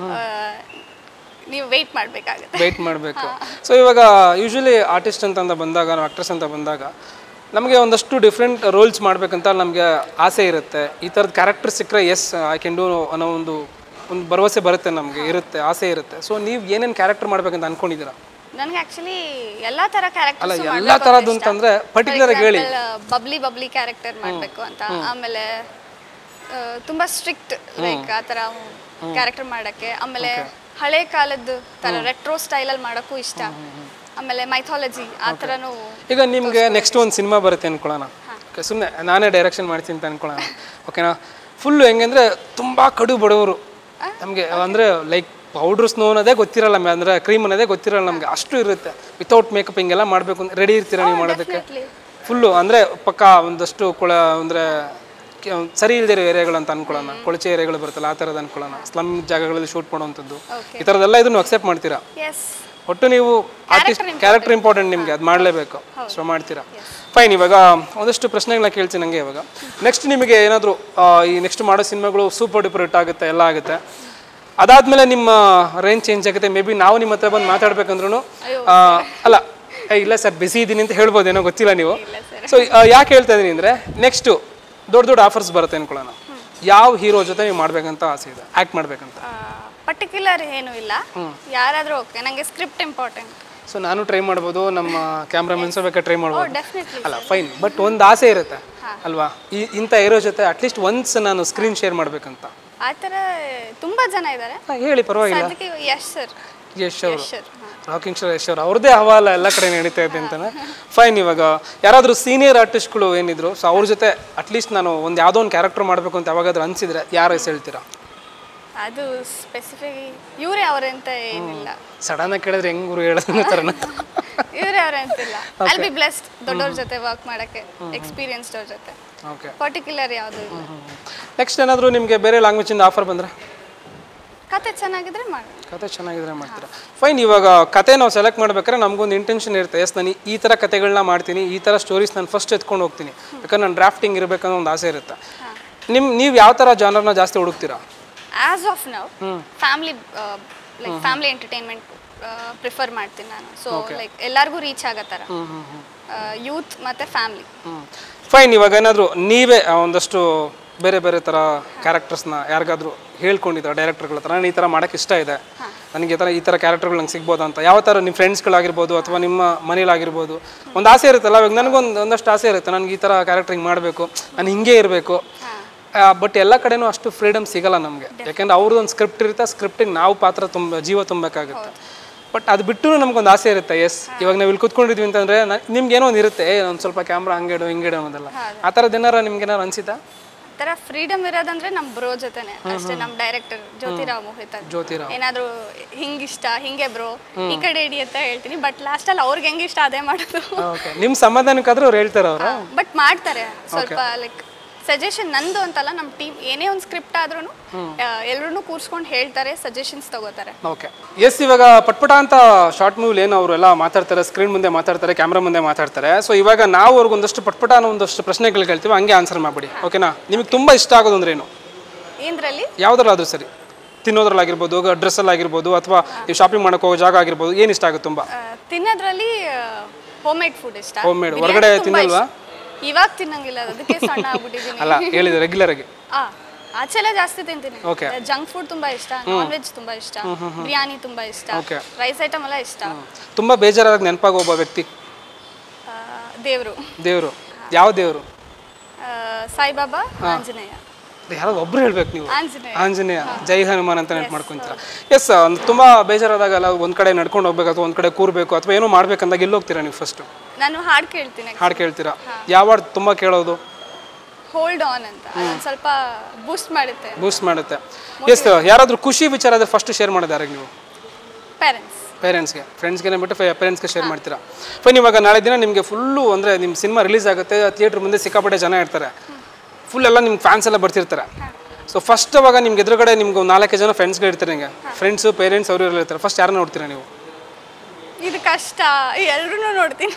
ನೀವು ವೆಯ್ಟ್ ಮಾಡಬೇಕಾಗುತ್ತೆ ವೆಯ್ಟ್ ಮಾಡಬೇಕು ಸೊ ಇವಾಗ ಯೂಶ್ವಲಿ ಆರ್ಟಿಸ್ಟ್ ಅಂತ ಬಂದಾಗ ಆಕ್ಟ್ರೆಸ್ ಅಂತ ಬಂದಾಗ ನಮಗೆ ಒಂದಷ್ಟು ಡಿಫ್ರೆಂಟ್ ರೋಲ್ಸ್ ಮಾಡ್ಬೇಕಂತ ನಮಗೆ ಆಸೆ ಇರುತ್ತೆ ಈ ಥರದ ಕ್ಯಾರೆಕ್ಟರ್ ಸಿಕ್ಕರೆ ಎಸ್ ಐ ಕ್ಯಾನ್ ಡೂ ಅನ್ನೋ ಒಂದು ಒಂದು ಭರವಸೆ ಬರುತ್ತೆ ನಮಗೆ ಇರುತ್ತೆ ಆಸೆ ಇರುತ್ತೆ ಸೊ ನೀವು ಏನೇನು ಕ್ಯಾರೆಕ್ಟರ್ ಮಾಡ್ಬೇಕಂತ ಅನ್ಕೊಂಡಿದ್ದೀರಾ ನನಗೆ ಆಕ್ಚುಲಿ ಎಲ್ಲಾ ತರ ಕ್ಯಾರೆಕ್ಟರ್ ಅಲ್ಲ ಎಲ್ಲ ಥರದ್ದು ಅಂತಂದ್ರೆ ಪರ್ಟಿಕ್ಯುಲರ್ ಆಗಿ ಹೇಳಿ ಬಬ್ಲಿ ಬಬ್ಲಿ ಕ್ಯಾರೆಕ್ಟರ್ ಮಾಡಬೇಕು ಅಂತ ಆಮೇಲೆ ಆ, ತುಂಬಾ ಸ್ಟ್ರಿಕ್ಟ್ ಲೈಕ್ ಆ ಥರ ಕ್ಯಾರೆಕ್ಟರ್ ಮಾಡಕ್ಕೆ ಆಮೇಲೆ ಹಳೆ ಕಾಲದ ತರ ರೆಟ್ರೋ ಸ್ಟೈಲಲ್ಲಿ ಮಾಡೋಕ್ಕೂ ಇಷ್ಟ ಆಮೇಲೆ ಮೈಥಾಲಜಿ ಆ ಥರನೂ ಈಗ ನಿಮಗೆ ನೆಕ್ಸ್ಟ್ ಒಂದು ಸಿನಿಮಾ ಬರುತ್ತೆ ಅನ್ಕೊಳ್ಳೋಣ ಓಕೆ ಸುಮ್ಮನೆ ನಾನೇ ಡೈರೆಕ್ಷನ್ ಮಾಡ್ತೀನಿ ಅಂತ ಅನ್ಕೊಳ್ಳೋಣ ಓಕೆನಾ ಫುಲ್ಲು ಹೆಂಗಂದ್ರೆ ತುಂಬ ಕಡು ಬಡವರು ನಮಗೆ ಅಂದರೆ ಲೈಕ್ ಪೌಡ್ರ್ ಸ್ನೋ ಅನ್ನೋದೇ ಗೊತ್ತಿರಲ್ಲ ಮ್ಯಾ- ಅಂದ್ರೆ ಕ್ರೀಮ್ ಅನ್ನೋದೇ ಗೊತ್ತಿರಲ್ಲ ನಮಗೆ ಅಷ್ಟು ಇರುತ್ತೆ ವಿತೌಟ್ ಮೇಕಪ್ ಹಿಂಗೆಲ್ಲ ಮಾಡಬೇಕು ಅಂತ ರೆಡಿ ಇರ್ತೀರಾ ನೀವು ಮಾಡೋದಕ್ಕೆ ಫುಲ್ಲು ಅಂದರೆ ಪಕ್ಕ ಒಂದಷ್ಟು ಕೊಳ ಅಂದರೆ ಸರಿ ಇಲ್ದಿರೋ ಏರಿಯಾಗಳು ಅಂತ ಅನ್ಕೊಳ್ಳೋಣ ಕೊಳಚೆ ಏರಿಯಾಗಳು ಬರುತ್ತಲ್ಲ ಆ ಥರದ್ದು ಅನ್ಕೊಳ್ಳೋಣ ಸ್ಲಮ್ ಜಾಗಗಳಲ್ಲಿ ಶೂಟ್ ಮಾಡುವಂಥದ್ದು ಈ ಥರದ್ದೆಲ್ಲ ಇದನ್ನು ಅಕ್ಸೆಪ್ಟ್ ಮಾಡ್ತೀರಾ ಎಸ್ ಒಟ್ಟು ನೀವು ಆರ್ಟಿಸ್ಟ್ ಕ್ಯಾರೆಕ್ಟರ್ ಇಂಪಾರ್ಟೆಂಟ್ ನಿಮಗೆ ಅದು ಮಾಡಲೇಬೇಕು ಸೊ ಮಾಡ್ತೀರಾ ಫೈನ್ ಇವಾಗ ಒಂದಷ್ಟು ಪ್ರಶ್ನೆಗಳನ್ನ ಕೇಳ್ತೀನಿ ನನಗೆ ಇವಾಗ ನೆಕ್ಸ್ಟ್ ನಿಮಗೆ ಏನಾದರೂ ಈ ನೆಕ್ಸ್ಟ್ ಮಾಡೋ ಸಿನಿಮಾಗಳು ಸೂಪರ್ ಡೂಪರ್ ಹಿಟ್ ಆಗುತ್ತೆ ಎಲ್ಲ ಆಗುತ್ತೆ ಅದಾದ್ಮೇಲೆ ನಿಮ್ಮ ರೇಂಜ್ ಚೇಂಜ್ ಆಗುತ್ತೆ ಮೇ ಬಿ ನಾವು ನಿಮ್ಮ ಹತ್ರ ಬಂದು ಮಾತಾಡ್ಬೇಕಂದ್ರೂ ಅಲ್ಲ ಏ, ಇಲ್ಲ ಸರ್ ಬಿಸಿ ಇದ್ದೀನಿ ಅಂತ ಹೇಳ್ಬೋದೇನೋ ಗೊತ್ತಿಲ್ಲ ನೀವು ಸೊ ಯಾಕೆ ಹೇಳ್ತಾ ಇದೀನಿ ಅಂದರೆ ನೆಕ್ಸ್ಟು ದೊಡ್ಡ ದೊಡ್ಡ ಆಫರ್ಸ್ ಬರುತ್ತೆ ಅನ್ಕೊಳ್ಳೋಣ ಯಾವ ಹೀರೋ ಜೊತೆ ನೀವು ಮಾಡ್ಬೇಕಂತ ಆಸೆ ಇದೆ ಆ್ಯಕ್ಟ್ ಮಾಡ್ಬೇಕಂತ ಪರ್ಟಿಕ್ಯುಲರ್ ಏನೂ ಇಲ್ಲ ಯಾರಾದರೂ ಓಕೆ ನನಗೆ ಸ್ಕ್ರಿಪ್ಟ್ ಇಂಪಾರ್ಟೆಂಟ್ ಸೊ ನಾನು ಟ್ರೈ ಮಾಡ್ಬೋದು ನಮ್ಮ ಕ್ಯಾಮ್ರಾಮನ್ಸು ಬೇಕಾದ್ರೆ ಟ್ರೈ ಮಾಡ್ಬೋದು ಡೆಫಿನೆಟ್ಲಿ ಅಲ್ಲ ಫೈನ್ ಬಟ್ ಒಂದು ಆಸೆ ಇರುತ್ತೆ ಅಲ್ವಾ ಈ ಇಂಥ ಹೀರೋ ಜೊತೆ ಅಟ್ಲೀಸ್ಟ್ ಒನ್ಸ್ ನಾನು ಸ್ಕ್ರೀನ್ ಶೇರ್ ಮಾಡ್ಬೇಕಂತ ಆ ಥರ ತುಂಬಾ ಜನ ಇದ್ದಾರೆ ಹಾ, ಹೇಳಿ ಪರವಾಗಿಲ್ಲ ಅದಕ್ಕೆ ಯಶ್ ಸರ್ ಯಶ್ ಅವರು Yash sir rocking star Yash ಅವರು ಅವ್ರದ್ದೇ ಹವಾಲ ಎಲ್ಲ ಕಡೆ ನಡೀತಾ ಇದೆ ಅಂತಾನೆ ಫೈನ್ ಇವಾಗ ಯಾರಾದರೂ ಸೀನಿಯರ್ ಆರ್ಟಿಸ್ಟ್ಗಳು ಏನಿದ್ರು ಸೊ ಅವ್ರ ಜೊತೆ ಅಟ್ಲೀಸ್ಟ್ ನಾನು ಒಂದು ಯಾವುದೋ ಒಂದು ಕ್ಯಾರೆಕ್ಟರ್ ಮಾಡಬೇಕು ಅಂತ ಯಾವಾಗಾದ್ರೂ ಅನ್ಸಿದ್ರೆ ಯಾರು ಹೆಸರು ಹೇಳ್ತೀರಾ ಅದು ಸ್ಪೆಸಿಫಿಕ್ ಇವರೇ ಅವರೇ ಅಂತ ಏನಿಲ್ಲ ಸಡನ್ ಆಗಿ ಕೇಳಿದ್ರೆ ಹೆಂಗ್ ಗುರು ಹೇಳೋದು ಥರನ ಇವರೇ ಅವರೇ ಅಂತಿಲ್ಲ ಐಲ್ ಬಿ ಬ್ಲೆಸ್ಡ್ ದೊಡ್ಡವ್ರ ಜೊತೆ ವರ್ಕ್ ಮಾಡಕ್ಕೆ ಎಕ್ಸ್ಪೀರಿಯನ್ಸ್ಡ್ ಅವ್ರ ಜೊತೆ ಓಕೆ ಪರ್ಟಿಕ್ಯುಲರ್ ಯಾವುದು ಇಲ್ಲ ನೆಕ್ಸ್ಟ್ ಏನಾದರೂ ನಿಮಗೆ ಬೇರೆ ಲ್ಯಾಂಗ್ವೇಜಿಂದ ಆಫರ್ ಬಂದರೆ ಕತೆ ಚೆನ್ನಾಗಿದ್ರೆ ಮಾಡಿ ಕತೆ ಚೆನ್ನಾಗಿದ್ರೆ ಮಾಡ್ತೀರಾ ಫೈನ್ ಇವಾಗ ಕತೆ ನಾವು ಸೆಲೆಕ್ಟ್ ಮಾಡ್ಬೇಕಾದ್ರೆ ನಮಗೊಂದು ಇಂಟೆನ್ಷನ್ ಇರುತ್ತೆ ಎಸ್ ನಾನು ಈ ಥರ ಕತೆಗಳನ್ನ ಮಾಡ್ತೀನಿ ಈ ಥರ ಸ್ಟೋರೀಸ್ ನಾನು ಫಸ್ಟ್ ಎತ್ಕೊಂಡು ಹೋಗ್ತೀನಿ ಯಾಕಂದ್ರೆ ನಾನು ಡ್ರಾಫ್ಟಿಂಗ್ ಇರಬೇಕನ್ನೋ ಒಂದು ಆಸೆ ಇರುತ್ತೆ ನಿಮ್ಮ ನೀವು ಯಾವ ಥರ ಜಾನರ್ನ ಜಾಸ್ತಿ ಹುಡುಕ್ತೀರಾ as of now family like family entertainment prefer ಮಾಡ್ತೀನಿ ನಾನು ಸೊ ಲೈಕ್ ಎಲ್ಲರಿಗೂ ರೀಚ್ ಆಗೋ ಥರ ಯೂತ್ ಮತ್ತು ಫ್ಯಾಮಿಲಿ ಫೈನ್ ಇವಾಗ ಏನಾದರೂ ನೀವೇ ಆ ಒಂದಷ್ಟು ಬೇರೆ ಬೇರೆ ಥರ ಕ್ಯಾರೆಕ್ಟರ್ಸ್ನ ಯಾರಿಗಾದ್ರೂ ಹೇಳ್ಕೊಂಡಿದ್ದಾರೆ ಡೈರೆಕ್ಟರ್ಗಳ ಹತ್ರ ನಾನು ಈ ಥರ ಮಾಡೋಕ್ಕೆ ಇಷ್ಟ ಇದೆ ನನಗೆ ಈ ಥರ ಈ ಥರ ಕ್ಯಾರೆಕ್ಟರ್ಗಳು ನಂಗೆ ಸಿಗ್ಬೋದು ಅಂತ ಯಾವ ಥರ ನಿಮ್ಮ ಫ್ರೆಂಡ್ಸ್ಗಳಾಗಿರ್ಬೋದು ಅಥವಾ ನಿಮ್ಮ ಮನೇಲಾಗಿರ್ಬೋದು ಒಂದು ಆಸೆ ಇರುತ್ತಲ್ಲ ಇವಾಗ ನನಗೊಂದು ಒಂದಷ್ಟು ಆಸೆ ಇರುತ್ತೆ ನನಗೆ ಈ ಥರ ಕ್ಯಾರೆಕ್ಟರ್ ಹಿಂಗೆ ಮಾಡಬೇಕು ನಾನು ಹಿಂಗೆ ಇರಬೇಕು ಬಟ್ ಎಲ್ಲ ಕಡೆನೂ ಅಷ್ಟು ಫ್ರೀಡಮ್ ಸಿಗಲ್ಲ ನಮಗೆ ಯಾಕೆಂದ್ರೆ ಅವ್ರದ್ದು ಒಂದು ಸ್ಕ್ರಿಪ್ಟ್ ಇರುತ್ತೆ ಆ ಸ್ಕ್ರಿಪ್ಟಿಗೆ ನಾವು ಪಾತ್ರ ತುಂಬ ಜೀವ ತುಂಬಬೇಕಾಗುತ್ತೆ ಬಟ್ ಅದು ಬಿಟ್ಟು ನಮ್ಗೊಂದು ಆಸೆ ಇರುತ್ತೆ ಎಸ್ ಇವಾಗ ನಾವು ಇಲ್ಲಿ ಕುತ್ಕೊಂಡಿದ್ವಿ ಅಂತಂದ್ರೆ ನಿಮ್ಗೆ ಏನೋ ಒಂದು ಇರುತ್ತೆ ಒಂದು ಸ್ವಲ್ಪ ಕ್ಯಾಮ್ರಾ ಹಂಗಿಡು ಹಿಂಗಿಡು ಅನ್ನೋದೆಲ್ಲ ಆ ಥರದ್ದು ಏನಾರ ನಿಮ್ಗೆ ಏನಾರು ಅನ್ಸಿತಾ ಆ ಥರ ಫ್ರೀಡಮ್ ಇರೋದಂದ್ರೆ ನಮ್ಮ ಬ್ರೋ ಜೊತೆನೆ ಅಷ್ಟೇ ನಮ್ಮ ಡೈರೆಕ್ಟರ್ ಜ್ಯೋತಿರಾವ್ ಮೋಹಿತ್ ಅಂತ. ಜ್ಯೋತಿರಾವ್ ಏನಾದ್ರೂ ಹಿಂಗಿಷ್ಟ ಹಿಂಗೆ ಬ್ರೋ ಈ ಕಡೆ ಇಡಿ ಅಂತ ಹೇಳ್ತೀನಿ ಬಟ್ ಲಾಸ್ಟಲ್ಲಿ ಅವ್ರಿಗೆ ಹೆಂಗೆ ಇಷ್ಟ ಅದೇ ಮಾಡೋದು ಓಕೆ ನಿಮ್ಮ ಸಮಾಧಾನಕ್ಕಾದ್ರೂ ಅವ್ರು ಹೇಳ್ತಾರೆ ಅವರು ಬಟ್ ಮಾಡ್ತಾರೆ ಸ್ವಲ್ಪ ಲೈಕ್ ಸಜೆಷನ್ ನಂದು ಅಂತಲ್ಲ ನಮ್ಮ ಟೀಮ್ ಏನೇ ಒಂದು ಸ್ಕ್ರಿಪ್ಟ್ ಆದ್ರೂ ಎಲ್ಲರೂ ಕೂರ್ಸ್ಕೊಂಡು ಹೇಳ್ತಾರೆ ಸಜೆಷನ್ಸ್ ತಗೋತಾರೆ ಓಕೆ ಎಸ್ ಇವಾಗ ಪಟ್ಪಟ ಅಂತ ಶಾರ್ಟ್ ಮೂವಿಲಿ ಏನು ಅವರೆಲ್ಲ ಮಾತಾಡ್ತಾರೆ ಸ್ಕ್ರೀನ್ ಮುಂದೆ ಮಾತಾಡ್ತಾರೆ ಕ್ಯಾಮ್ರಾ ಮುಂದೆ ಮಾತಾಡ್ತಾರೆ ಸೊ ಇವಾಗ ನಾವು ಅವ್ರಿಗೆ ಒಂದಷ್ಟು ಪಟ್ಪಟ ಅನ್ನೋ ಒಂದಷ್ಟು ಪ್ರಶ್ನೆಗಳು ಕೇಳ್ತೀವಿ ಹಂಗೆ ಆನ್ಸರ್ ಮಾಡ್ಬಿಡಿ ಓಕೆನಾ ನಿಮಗೆ ತುಂಬ ಇಷ್ಟ ಆಗೋದು ಅಂದ್ರೆ ಏನು ಏನ್ರಲ್ಲಿ ಯಾವ್ದ್ರಲ್ಲಾದ್ರೂ ಸರಿ ತಿನ್ನೋದ್ರಲ್ಲಾಗಿರ್ಬೋದು ಡ್ರೆಸ್ಸಲ್ಲಾಗಿರ್ಬೋದು ಅಥವಾ ನೀವು ಶಾಪಿಂಗ್ ಮಾಡೋಕೆ ಹೋಗೋ ಜಾಗ ಆಗಿರ್ಬೋದು ಏನು ಇಷ್ಟ ಆಗುತ್ತೆ ತುಂಬ ಆ, ತಿನ್ನೋದ್ರಲ್ಲಿ ಹೋಮ್ ಮೇಡ್ ಫುಡ್ ಇಷ್ಟ Homemade. ಬಿರಿಯಾನಿ ಹೊರಗಡೆ ತುಂಬಾ ತಿನ್ನಲ್ವಾ? ಇಷ್ಟ. ಇವಾಗ ತಿನ್ನಂಗಿಲ್ಲ ಅದಕ್ಕೆ ಸಣ್ಣ ಆಗ್ಬಿಟ್ಟಿದ್ದೀನಿ ಅಲ್ಲ ಹೇಳಿದೆ ರೆಗ್ಯುಲರ್ ಆಗಿ ಆ ಆಚೆಲ್ಲ ಜಾಸ್ತಿ ತಿಂತೀನಿ Okay. ಜಂಕ್ ಫುಡ್ ತುಂಬಾ ಇಷ್ಟ ನಾನ್ ವೆಜ್ ತುಂಬಾ ಇಷ್ಟ ಬಿರಿಯಾನಿ ತುಂಬಾ ಇಷ್ಟ Okay. ರೈಸ್ ಐಟಮ್ ಎಲ್ಲ ಇಷ್ಟ ತುಂಬ ಬೇಜಾರಾದಾಗ ನೆನಪಾಗೋ ಒಬ್ಬ ವ್ಯಕ್ತಿ ದೇವರು ದೇವರು ಯಾವ ದೇವರು ಸಾಯಿಬಾಬಾ ಆಂಜನೇಯ ಯಾರೋ ಒಬ್ರು ಹೇಳ್ಬೇಕು ನೀವು ಆಂಜನೇಯ ಆಂಜನೇಯ ಜೈ ಹನುಮಾನ್ ಅಂತ ನೆನ್ಪು ಮಾಡ್ಕೊಂತೀರ ಎಸ್ ತುಂಬ ಬೇಜಾರಾದಾಗಲ್ಲ ಒಂದು ಕಡೆ ನಡ್ಕೊಂಡು ಹೋಗ್ಬೇಕು ಅಥವಾ ಒಂದು ಕಡೆ ಕೂರ್ಬೇಕು ಅಥವಾ ಏನೋ ಮಾಡ್ಬೇಕಂದಾಗ ಎಲ್ಲಿ ಹೋಗ್ತೀರಾ ನೀವು ಫಸ್ಟು ನಾನು ಹಾಡು ಕೇಳ್ತೀನಿ ಹಾಡು ಕೇಳ್ತೀರಾ ಯಾವ ಹಾಡು ತುಂಬ ಕೇಳೋದು ಹೋಲ್ಡ್ ಆನ್ ಅಂತ ಅದೊಂದು ಸ್ವಲ್ಪ ಬೂಸ್ಟ್ ಮಾಡುತ್ತೆ ಬೂಸ್ಟ್ ಮಾಡುತ್ತೆ ಎಸ್ ಯಾರಾದರೂ ಖುಷಿ ವಿಚಾರ ಆದರೆ ಫಸ್ಟ್ ಶೇರ್ ಮಾಡೋದು ಯಾರಿಗೆ ನೀವು ಪೇರೆಂಟ್ಸ್ ಪೇರೆಂಟ್ಸ್ಗೆ ಫ್ರೆಂಡ್ಸ್ಗೆ ಬಿಟ್ಟು ಪೇರೆಂಟ್ಸ್ಗೆ ಶೇರ್ ಮಾಡ್ತೀರಾ ಫೈನ್ ಇವಾಗ ನಾಳೆ ದಿನ ನಿಮಗೆ ಫುಲ್ಲು ಅಂದರೆ ನಿಮ್ಮ ಸಿನಿಮಾ ರಿಲೀಸ್ ಆಗುತ್ತೆ ಥಿಯೇಟ್ರ್ ಮುಂದೆ ಸಿಕ್ಕಾಪಟ್ಟೆ ಜನ ಇರ್ತಾರೆ ಫುಲ್ ಎಲ್ಲ ನಿಮ್ಮ ಫ್ಯಾನ್ಸ್ ಎಲ್ಲ ಬರ್ತಿರ್ತಾರೆ ಸೊ ಫಸ್ಟ್ ಅವಾಗ ನಿಮ್ಗೆ ಎದುರುಗಡೆ ನಿಮ್ಗೆ ಒಂದು ನಾಲ್ಕು ಜನ ಫ್ರೆಂಡ್ಸ್ಗಳು ಇರ್ತಾರೆ ನಿಮಗೆ ಫ್ರೆಂಡ್ಸು ಪೇರೆಂಟ್ಸ್ ಅವರು ಎಲ್ಲ ಇರ್ತಾರೆ ಫಸ್ಟ್ ಯಾರನ್ನ ನೋಡ್ತೀರಾ ನೀವು ಇದು ಕಷ್ಟ ಎಲ್ರೂ ನೋಡ್ತೀನಿ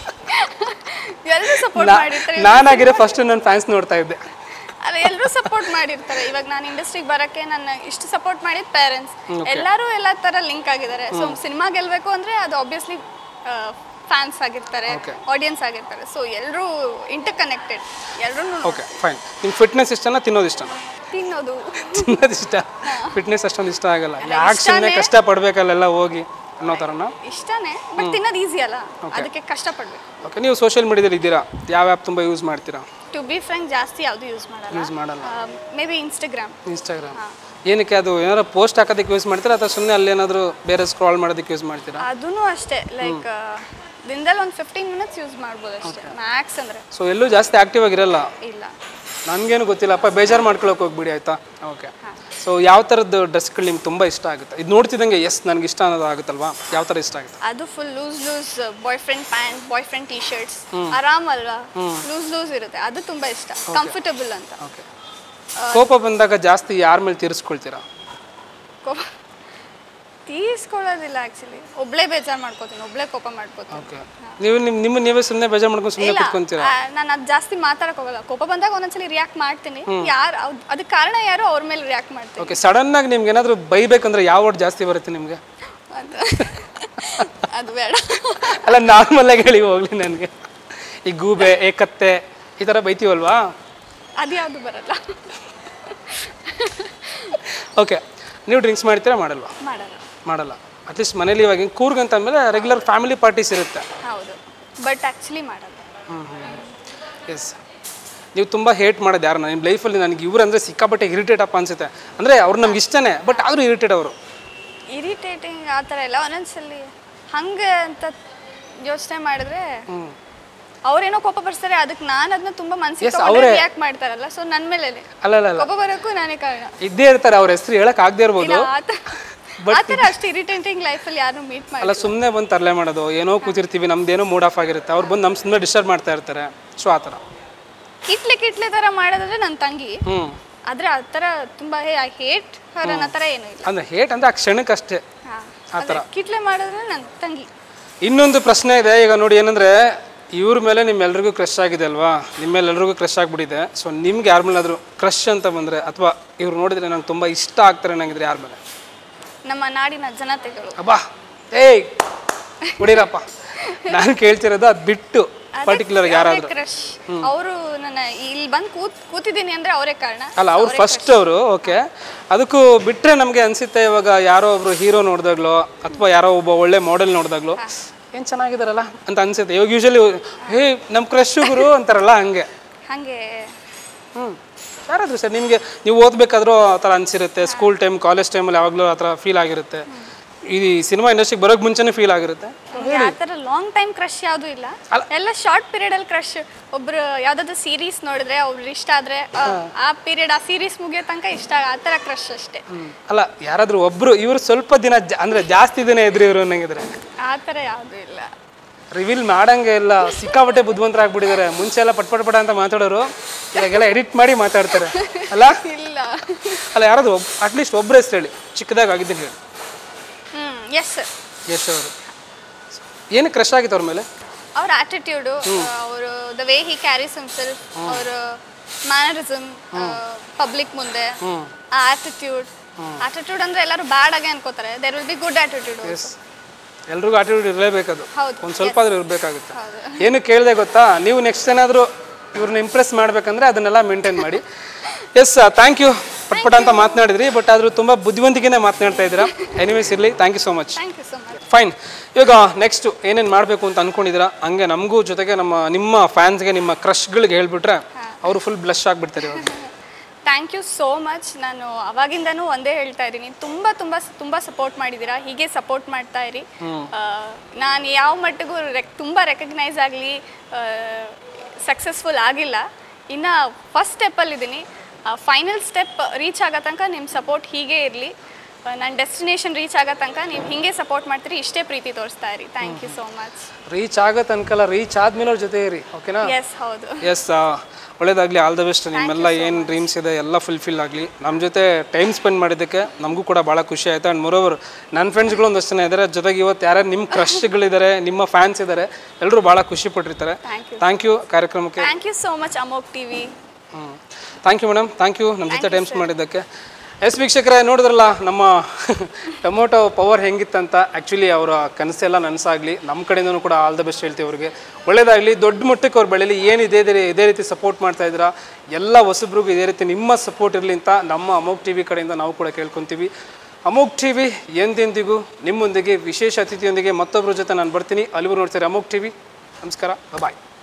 ಎಲ್ಲರೂ ಸಪೋರ್ಟ್ ಮಾಡಿರ್ತಾರೆ ನಾನಾಗಿರೋ ಫಸ್ಟ್ ನನ್ನ ಫ್ಯಾನ್ಸ್ ನೋಡ್ತಾ ಇದ್ದೆ ಅಲ್ಲ ಎಲ್ಲರೂ ಸಪೋರ್ಟ್ ಮಾಡಿರ್ತಾರೆ ಇವಾಗ ನಾನು ಇಂಡಸ್ಟ್ರಿಗೆ ಬರಕ್ಕೆ ನನ್ನ ಇಷ್ಟು ಸಪೋರ್ಟ್ ಮಾಡಿದ ಪೇರೆಂಟ್ಸ್ ಎಲ್ಲರೂ ಎಲ್ಲ ತರ ಲಿಂಕ್ ಆಗಿದ್ದಾರೆ ಸೊ ಸಿನಿಮಾ ಗೆಲ್ಬೇಕು ಅಂದ್ರೆ ಅದು ಆಬ್ವಿಯಸ್ಲಿ ಫ್ಯಾನ್ಸ್ ಆಗಿರ್ತಾರೆ ಆಡಿಯನ್ಸ್ ಆಗಿರ್ತಾರೆ ಸೊ ಎಲ್ಲರೂ ಇಂಟರ್ ಕನೆಕ್ಟೆಡ್ ಎಲ್ಲರೂ ಓಕೆ ಫೈನ್ ನಿಮ್ಗೆ ಫಿಟ್ನೆಸ್ ಇಷ್ಟನಾ ತಿನ್ನೋದು ಇಷ್ಟನಾ ತಿನ್ನೋದು ತಿನ್ನೋದು ಇಷ್ಟ ಫಿಟ್ನೆಸ್ ಅಷ್ಟೊಂದು ಇಷ್ಟ ಆಗಲ್ಲ ಯಾಕೆ ಸುಮ್ಮನೆ ಕಷ್ಟ ಪಡ್ಬೇಕಲ್ಲೆಲ್ಲ ಹೋಗಿ ಅನ್ನೋ ಥರನಾ ಇಷ್ಟನೇ ಬಟ್ ತಿನ್ನೋದು ಈಸಿ ಅಲ್ಲ ಅದಕ್ಕೆ ಕಷ್ಟಪಡ್ಬೇಕು ಓಕೆ ನೀವು ಸೋಷಿಯಲ್ ಮೀಡಿಯಾದಲ್ಲಿ ಇದ್ದೀರಾ ಯಾವ ಆ್ಯಪ್ ತುಂಬ ಯೂಸ್ ಮಾಡ್ತೀರಾ ಟು ಬಿ ಫ್ರ್ಯಾಂಕ್ ಜಾಸ್ತಿ ಯಾವುದು ಯೂಸ್ ಮಾಡಲ್ಲ ಯೂಸ್ ಮಾಡಲ್ಲ ಮೇ ಬಿ ಇನ್ಸ್ಟಾಗ್ರಾಮ್ ಇನ್ಸ್ಟಾಗ್ರಾಮ್ ಏನಕ್ಕೆ ಅದು ಏನಾದ್ರು ಪೋಸ್ಟ್ ಹಾಕೋದಕ್ಕೆ ಯೂಸ್ ಮಾಡ್ತೀರಾ ಅಥವಾ ಸುಮ್ಮನೆ ಅಲ್ಲೇನಾದರೂ ಬೇರೆ ಸ್ಕ್ರಾಲ್ ಮಾಡೋದಕ್ಕೆ ಯೂಸ್ ಮಾಡ್ತೀರಾ ಅದೂ ಅಷ್ಟೇ ಲೈಕ್ ದಿನದಲ್ಲಿ ಒಂದು ಫಿಫ್ಟೀನ್ ಮಿನಿಟ್ಸ್ ಯೂಸ್ ಮಾಡ್ಬೋದು ಅಷ್ಟೇ ಮ್ಯಾಕ್ಸ್ ಅಂದರೆ ಸೊ ಎಲ್ಲೂ ಜಾಸ್ತಿ ಆಕ್ಟಿವ್ ಆಗಿರಲ್ಲ ಇಲ್ಲ ನನಗೇನು ಗೊತ್ತಿಲ್ಲಪ್ಪ ಬೇಜಾರು ಮಾಡ್ಕೊಳಕ್ಕೆ ಹೋಗ್ಬಿಡಿ ಆಯಿತಾ ಓಕೆ ಸೊ ಯಾವ ಥರದ್ದು ಡ್ರೆಸ್ಗಳು ನಿಮ್ಗೆ ತುಂಬ ಇಷ್ಟ ಆಗುತ್ತೆ ಇದು ನೋಡ್ತಿದ್ದಂಗೆ ಎಸ್ ನನಗೆ ಇಷ್ಟ ಅನ್ನೋದು ಆಗುತ್ತಲ್ವಾ ಯಾವ ಥರ ಇಷ್ಟ ಆಗುತ್ತೆ ಅದು full loose loose boyfriend pant boyfriend T shirts ಆರಾಮ್ ಅಲ್ವಾ ಲೂಸ್ ಲೂಸ್ ಇರುತ್ತೆ ಅದು ತುಂಬಾ ಇಷ್ಟ ಕಂಫರ್ಟಬಲ್ ಅಂತ ಓಕೆ ಕೋಪ ಬಂದಾಗ ಜಾಸ್ತಿ ಯಾರ ಮೇಲೆ ತೀರಿಸ್ಕೊಳ್ತೀರಾ ಕೋಪ ತೀರ್ಸ್ಕೊಳ್ಳೋದಿಲ್ಲ ಆಕ್ಚುಲಿ ಒಬ್ಳೆ ಬೇಜಾರು ಮಾಡ್ಕೋತೀನಿ ಒಬ್ಳೆ ಕೋಪ ಮಾಡ್ಕೋತೀನಿ ಓಕೆ ನೀವು ನಿಮ್ಮ ನಿಮ್ಮ ನೀವೇ ಸುಮ್ಮನೆ ಬೇಜಾರು ಮಾಡ್ಕೊಂಡು ಸುಮ್ಮನೆ ಇಲ್ಲ ಕುತ್ಕೊಂತೀರಾ ನಾನು ಅದು ಜಾಸ್ತಿ ಮಾತಾಡಕ್ ಹೋಗಲ್ಲ ಕೋಪ ಬಂದಾಗ ಒಂದೊಂದ್ಸಲಿ ರಿಯಾಕ್ಟ್ ಮಾಡ್ತೀನಿ ಯಾರು ಅದಕ್ಕೆ ಕಾರಣ ಯಾರು ಅವ್ರ ಮೇಲೆ ರಿಯಾಕ್ಟ್ ಮಾಡ್ತೀನಿ ಓಕೆ ಸಡನ್ನಾಗಿ ನಿಮ್ಗೆ ಏನಾದರೂ ಬೈಬೇಕಂದ್ರೆ ಯಾವ ವರ್ಡ್ ಜಾಸ್ತಿ ಬರುತ್ತೆ ನಿಮಗೆ ಅದು ಅದು ಬೇಡ ಅಲ್ಲ ನಾರ್ಮಲ್ ಆಗಿ ಹೇಳಿ ಹೋಗ್ಲಿ ನನಗೆ ಈ ಗೂಬೆ ಏಕತ್ತೆ ಈ ಥರ ಬೈತೀವಲ್ವಾ ಅದು ಯಾವುದು ಬರಲ್ಲ ಓಕೆ ನೀವು ಡ್ರಿಂಕ್ಸ್ ಮಾಡ್ತೀರಾ ಮಾಡಲ್ವಾ ಮಾಡಲ್ಲ ಮಾಡಲ್ಲ ಅಟ್ಲೀಸ್ಟ್ ಮನೇಲಿ ಇವಾಗ ಹಿಂಗೆ ಕೂರ್ಗಂತ ಅಂದಮೇಲೆ ರೆಗ್ಯುಲರ್ ಫ್ಯಾಮಿಲಿ ಪಾರ್ಟೀಸ್ ಇರುತ್ತೆ ಹೌದು ಬಟ್ ಆ್ಯಕ್ಚುಲಿ ಮಾಡಲ್ಲ ಎಸ್ ನೀವು ತುಂಬ ಹೇಟ್ ಮಾಡೋದು ಯಾರನ್ನ ನಿಮ್ಮ ಲೈಫಲ್ಲಿ ನನಗೆ ಇವ್ರು ಅಂದರೆ ಸಿಕ್ಕಾಪಟ್ಟೆ ಇರಿಟೇಟ್ ಅಪ್ಪ ಅನ್ಸುತ್ತೆ ಅಂದರೆ ಅವ್ರು ನಮ್ಗೆ ಇಷ್ಟನೇ ಬಟ್ ಆದರೂ ಇರಿಟೇಟ್ ಅವರು ಇರಿಟೇಟಿಂಗ್ ಆ ಥರ ಎಲ್ಲ ಒಂದೊಂದ್ಸಲಿ ಹಂಗೆ ಅಂತ ಯೋಚನೆ ಮಾಡಿದ್ರೆ ಅವ್ರೇನೋ ಕೋಪ ಬರ್ತಾರೆ ಅದಕ್ಕೆ ನಾನು ಅದನ್ನ ತುಂಬಾ ಮನಸ್ಸಿಗೆ Yes, ತಗೊಂಡು ಅವ್ರೇ. ರಿಯಾಕ್ಟ್ ಮಾಡ್ತಾರಲ್ಲ ಸೊ ನನ್ನ ಮೇಲೆ ಅಲ್ಲ ಅಲ್ಲ ಅಲ್ಲ ಕೋಪ ಬರೋಕ್ಕೂ ನಾನೇ ಕಾರಣ ಇದ್ದೇ ಇರ್ತಾರೆ ಅವ್ರ ಹೆಸರು ಹೇಳಕ್ ಆಗದೆ ಇರ್ಬೋದು ಇಲ್ಲ ಆ ಥರ ಆ ಥರ ಅಷ್ಟು ಇರಿಟೇಟಿಂಗ್ ಲೈಫಲ್ಲಿ ಯಾರು ಮೀಟ್ ಮಾಡಿ ಅಲ್ಲ ಸುಮ್ಮನೆ ಬಂದು ತರಲೆ ಮಾಡೋದು ಏನೋ ಕೂತಿರ್ತೀವಿ ನಮ್ದೇನೋ ಮೂಡ್ ಆಫ್ ಆಗಿರುತ್ತೆ ಅವ್ರು ಬಂದು ನಮ್ಮ ಸುಮ್ಮನೆ ಡಿಸ್ಟರ್ಬ್ ಮಾಡ್ತಾ ಇರ್ತಾರೆ ಸೊ ಆ ಥರ ಕಿಟ್ಲೆ ಕಿಟ್ಲೆ ಥರ ಮಾಡೋದಂದ್ರೆ ನನ್ನ ತಂಗಿ ಹ್ಞೂ ಆದ್ರೆ ಆ ಥರ ತುಂಬಾ ಹೇ ಐ ಹೇಟ್ ಹರ್ ಅನ್ನೋ ಥರ ಏನೂ ಇಲ್ಲ ಅಂದರೆ ಹೇಟ್ ಅಂದರೆ ಆ ಕ್ಷಣಕ್ಕೆ ಅಷ್ಟೇ ಹಾ. ಆ ಥರ. ಅದೇ, ಕಿಟ್ಲೆ ಮಾಡಿದ್ರೆ ನನ್ನ ತಂಗಿ ಇನ್ನೊಂದು ಪ್ರಶ್ನೆ ಇದೆ ಈಗ ನೋಡಿ ಏನಂದ್ರೆ ಇವ್ರ ಮೇಲೆ ನಿಮ್ಮೆಲ್ರಿಗೂ ಕ್ರಶ್ ಆಗಿದೆ ಅಲ್ವಾ ನಿಮ್ಮೆಲ್ಲರಿಗೂ ಕ್ರಶ್ ಆಗ್ಬಿಟ್ಟಿದೆ ಸೊ ನಿಮ್ಗೆ ಯಾರ ಮೇಲಾದರೂ ಕ್ರಶ್ ಅಂತ ಬಂದರೆ ಅಥವಾ ಇವ್ರು ನೋಡಿದ್ರೆ ನಂಗೆ ತುಂಬ ಇಷ್ಟ ಆಗ್ತಾರೆ ನಂಗಿದ್ರೆ ಯಾರ ಮೇಲೆ ನಮ್ಮ ನಾಡಿನ ಜನತೆಗಳು ಅಬ್ಬಾ ಏಯ್ ಹೊಡೀರಪ್ಪ ನಾನು ಕೇಳ್ತಿರೋದು ಅದು ಬಿಟ್ಟು ಪರ್ಟಿಕ್ಯುಲರ್ ಯಾರಾದರೂ ಕ್ರಶ್ ಅವರು ನನ್ನ ಇಲ್ಲಿ ಬಂದು ಕೂತ್ ಕೂತಿದ್ದೀನಿ ಅಂದ್ರೆ ಅವರೇ ಕಾರಣ ಅಲ್ಲ ಅವ್ರು ಫಸ್ಟ್ ಅವರು ಓಕೆ ಅದಕ್ಕೂ ಬಿಟ್ಟರೆ ನಮಗೆ ಅನಿಸುತ್ತೆ ಇವಾಗ ಯಾರೋ ಒಬ್ರು ಹೀರೋ ನೋಡಿದಾಗ್ಲೋ ಅಥವಾ ಯಾರೋ ಒಬ್ಬ ಒಳ್ಳೆ ಮಾಡೆಲ್ ನೋಡಿದಾಗ್ಲೋ ಏನು ಚೆನ್ನಾಗಿದಾರಲ್ಲ ಅಂತ ಅನ್ಸುತ್ತೆ ಇವಾಗ ಯೂಶಲಿ ಹೇ ನಮ್ಮ ಕ್ರಶ್ ಗುರು ಅಂತಾರಲ್ಲ ಹಂಗೆ ಹಂಗೆ ಹ್ಞೂ ಯಾರಾದರೂ ಸರ್ ನಿಮಗೆ ನೀವು ಓದಬೇಕಾದ್ರೂ ಆ ಥರ ಅನಿಸಿರುತ್ತೆ ಸ್ಕೂಲ್ ಟೈಮ್ ಕಾಲೇಜ್ ಟೈಮಲ್ಲಿ ಯಾವಾಗಲೂ ಆ ಥರ ಫೀಲ್ ಆಗಿರುತ್ತೆ ಈ ಸಿನಿಮಾ ಇಂಡಸ್ಟ್ರಿಗೆ ಬರೋಕ್ಕೆ ಮುಂಚೆನೇ ಫೀಲ್ ಆಗಿರುತ್ತೆ ಆ ಥರ ಲಾಂಗ್ ಟೈಮ್ ಕ್ರಶ್ ಯಾವುದು ಇಲ್ಲ ಎಲ್ಲ ಶಾರ್ಟ್ ಪೀರಿಯಡ್ ಅಲ್ಲಿ ಕ್ರಶ್ ಒಬ್ರು ಯಾವ್ದಾದ್ರು ಸೀರೀಸ್ ನೋಡಿದ್ರೆ ಅವ್ರು ಇಷ್ಟ ಆದ್ರೆ ಆ, ಆ ಪೀರಿಯಡ್ ಆ ಸೀರೀಸ್ ಮುಗಿಯೋ ತನಕ ಇಷ್ಟ ಆಗ- ಆ ಥರ ಕ್ರಶ್ ಅಷ್ಟೇ ಅಲ್ಲ ಯಾರಾದರೂ ಒಬ್ಬರು ಇವರು ಸ್ವಲ್ಪ ದಿನ ಜ ಅಂದರೆ ಜಾಸ್ತಿ ದಿನ ಇದ್ರು ಇವರು ಅನ್ನಂಗಿದ್ರೆ ಆ ಥರ ಯಾವುದು ಇಲ್ಲ ರಿವೀಲ್ ಮಾಡಂಗೆ ಇಲ್ಲ ಸಿಕ್ಕಾಪಟ್ಟೆ ಬುದ್ಧಿವಂತರಾಗ್ಬಿಟ್ಟಿದ್ದಾರೆ ಮುಂಚೆ ಎಲ್ಲ ಪಟ್ ಪಟ್ ಪಟ ಅಂತ ಮಾತಾಡೋರು ಇವಾಗೆಲ್ಲ ಎಡಿಟ್ ಮಾಡಿ ಮಾತಾಡ್ತಾರೆ ಅಲ್ಲ ಇಲ್ಲ ಅಲ್ಲ ಯಾರಾದ್ರು ಒಬ್ ಅಟ್ಲೀಸ್ಟ್ ಒಬ್ಬರ ಹೆಸರು ಹೇಳಿ ಚಿಕ್ಕದಾಗ ಆಗಿದ್ದೀನಿ ಹೇಳಿ ಹ್ಮ್ ಎಸ್ ಯಶ್ ಅವರು ಏನಕ್ಕೆ ಕ್ರಶ್ ಆಗಿತ್ತು ಅವ್ರ ಮೇಲೆ ಅವ್ರ ಆಟಿಟ್ಯೂಡು ಅವರು the way he carries himself ಅವ್ರ ಮ್ಯಾನರಿಸಮ್ ಪಬ್ಲಿಕ್ ಮುಂದೆ ಆ ಆಟಿಟ್ಯೂಡ್ ಆಟಿಟ್ಯೂಡ್ ಅಂದ್ರೆ ಎಲ್ಲರೂ ಬ್ಯಾಡ್ ಆಗಿ ಅನ್ಕೋತಾರೆ there will be good attitude yes ಎಲ್ರಿಗೂ ಆಟಿಟ್ಯೂಡ್ ಇರಲೇಬೇಕದು ಹೌದು, ಒಂದು ಸ್ವಲ್ಪ ಆದ್ರೂ ಇರಬೇಕಾಗುತ್ತೆ ಏನು ಕೇಳಿದೆ ಗೊತ್ತಾ ನೀವು ನೆಕ್ಸ್ಟ್ ಏನಾದರೂ ಇವ್ರನ್ನ ಇಂಪ್ರೆಸ್ ಮಾಡ್ಬೇಕಂದ್ರೆ ಅದನ್ನೆಲ್ಲ ಮೇಂಟೈನ್ ಮಾಡಿ ಎಸ್ ಥ್ಯಾಂಕ್ ಯು ಪಟ್ಪಟ ಅಂತ ಮಾತನಾಡಿದ್ರಿ ಬಟ್ ಆದರೂ ತುಂಬ ಬುದ್ಧಿವಂತಿಕೆನೇ ಮಾತನಾಡ್ತಾ ಇದ್ದೀರಾ ಎನಿವೇಸ್ ಇರಲಿ thank you so much thank you so much fine ಇವಾಗ ನೆಕ್ಸ್ಟ್ ಏನೇನು ಮಾಡಬೇಕು ಅಂತ ಅನ್ಕೊಂಡಿದ್ದೀರಾ ಹಂಗೆ ನಮಗೂ ಜೊತೆಗೆ ನಮ್ಮ ನಿಮ್ಮ ಫ್ಯಾನ್ಸ್ಗೆ ನಿಮ್ಮ ಕ್ರಶ್ಗಳಿಗೆ ಹೇಳ್ಬಿಟ್ರೆ ಅವರು ಫುಲ್ ಬ್ಲಶ್ ಆಗಿಬಿಡ್ತಾರೆ ಇವಾಗ ಥ್ಯಾಂಕ್ ಯು ಸೋ ಮಚ್ ನಾನು ಅವಾಗಿಂದನೂ ಒಂದೇ ಹೇಳ್ತಾ ಇದ್ದೀನಿ ತುಂಬ ತುಂಬ ತುಂಬ ಸಪೋರ್ಟ್ ಮಾಡಿದ್ದೀರಾ ಹೀಗೆ ಸಪೋರ್ಟ್ ಮಾಡ್ತಾ ಇರಿ ನಾನು ಯಾವ ಮಟ್ಟಿಗೂ ರೆಕ್ ತುಂಬ ರೆಕಗ್ನೈಸ್ ಆಗಲಿ ಸಕ್ಸಸ್ಫುಲ್ ಆಗಿಲ್ಲ ಇನ್ನು ಫಸ್ಟ್ ಸ್ಟೆಪ್ಪಲ್ಲಿದ್ದೀನಿ ಫೈನಲ್ ಸ್ಟೆಪ್ ರೀಚ್ ಆಗೋ ತನಕ ನಿಮ್ಮ ಸಪೋರ್ಟ್ ಹೀಗೆ ಇರಲಿ ನನ್ನ ಡೆಸ್ಟಿನೇಷನ್ ರೀಚ್ ಆಗೋ ತನಕ ನೀವು ಹೀಗೆ ಸಪೋರ್ಟ್ ಮಾಡ್ತೀರಿ ಇಷ್ಟೇ ಪ್ರೀತಿ ತೋರಿಸ್ತಾ ಇರಿ thank you so much reach ಆಗೋ ತನಕಲ್ಲ ರೀಚ್ ಆದ್ಮೇಲೆ ಅವ್ರ ಜೊತೆ ಇರಿ ಓಕೆನಾ ಎಸ್ ಹೌದು ಎಸ್ ಒಳ್ಳೇದಾಗಲಿ ಆಲ್ ದ ಬೆಸ್ಟ್ ನಿಮ್ಮೆಲ್ಲ ಏನು ಡ್ರೀಮ್ಸ್ ಇದೆ ಎಲ್ಲ ಫುಲ್ಫಿಲ್ ಆಗಲಿ ನಮ್ಮ ಜೊತೆ ಟೈಮ್ ಸ್ಪೆಂಡ್ ಮಾಡಿದ್ದಕ್ಕೆ ನಮಗೂ ಕೂಡ ಭಾಳ ಖುಷಿ ಆಯಿತು ಆ್ಯಂಡ್ ಮೊರೋವರ್ ನನ್ನ ಫ್ರೆಂಡ್ಸ್ಗಳು ಒಂದಷ್ಟು ಜನ ಇದ್ದಾರೆ ಜೊತೆಗೆ ಇವತ್ತು ಯಾರ್ಯಾರು ನಿಮ್ಮ ಕ್ರಶ್ಗಳಿದ್ದಾರೆ ನಿಮ್ಮ ಫ್ಯಾನ್ಸ್ ಇದ್ದಾರೆ ಎಲ್ಲರೂ ಭಾಳ ಖುಷಿ ಪಟ್ಟಿರ್ತಾರೆ Thank you. ಥ್ಯಾಂಕ್ ಯು ಕಾರ್ಯಕ್ರಮಕ್ಕೆ ಥ್ಯಾಂಕ್ ಯು ಸೋ ಮಚ್ ಅಮೋಕ್ T V thank you madam thank you ನಮ್ಮ ಜೊತೆ ಟೈಮ್ ಮಾಡಿದ್ದಕ್ಕೆ ಎಸ್ ವೀಕ್ಷಕರೇ ನೋಡಿದ್ರಲ್ಲ ನಮ್ಮ ಟೊಮೊಟೊ ಪವರ್ ಹೆಂಗಿತ್ತಂತ ಆ್ಯಕ್ಚುಲಿ ಅವರ ಕನಸೆಲ್ಲ ನನಸಾಗಲಿ ನಮ್ಮ ಕಡೆಯಿಂದನೂ ಕೂಡ ಆಲ್ ದ ಬೆಸ್ಟ್ ಹೇಳ್ತೀವಿ ಅವ್ರಿಗೆ ಒಳ್ಳೇದಾಗಲಿ ದೊಡ್ಡ ಮಟ್ಟಕ್ಕೆ ಅವ್ರು ಬೆಳೀಲಿ ಏನು ಇದೇ ಇದೇ- ಇದೇ ರೀತಿ ಸಪೋರ್ಟ್ ಮಾಡ್ತಾ ಇದ್ದೀರಾ ಎಲ್ಲ ಹೊಸಬ್ರಿಗೂ ಇದೇ ರೀತಿ ನಿಮ್ಮ ಸಪೋರ್ಟ್ ಇರಲಿ ಅಂತ ನಮ್ಮ ಅಮೋಕ್ ಟಿ ವಿ ಕಡೆಯಿಂದ ನಾವು ಕೂಡ ಕೇಳ್ಕೊತೀವಿ ಅಮೋಕ್ ಟಿ ವಿ ಎಂದೆಂದಿಗೂ ನಿಮ್ಮೊಂದಿಗೆ ವಿಶೇಷ ಅತಿಥಿಯೊಂದಿಗೆ ಮತ್ತೊಬ್ಬರ ಜೊತೆ ನಾನು ಬರ್ತೀನಿ ಅಲ್ಲಿಗೂ ನೋಡ್ತೀರಿ ಅಮೋಕ್ ಟಿ ವಿ ನಮಸ್ಕಾರ ಬಾಯ್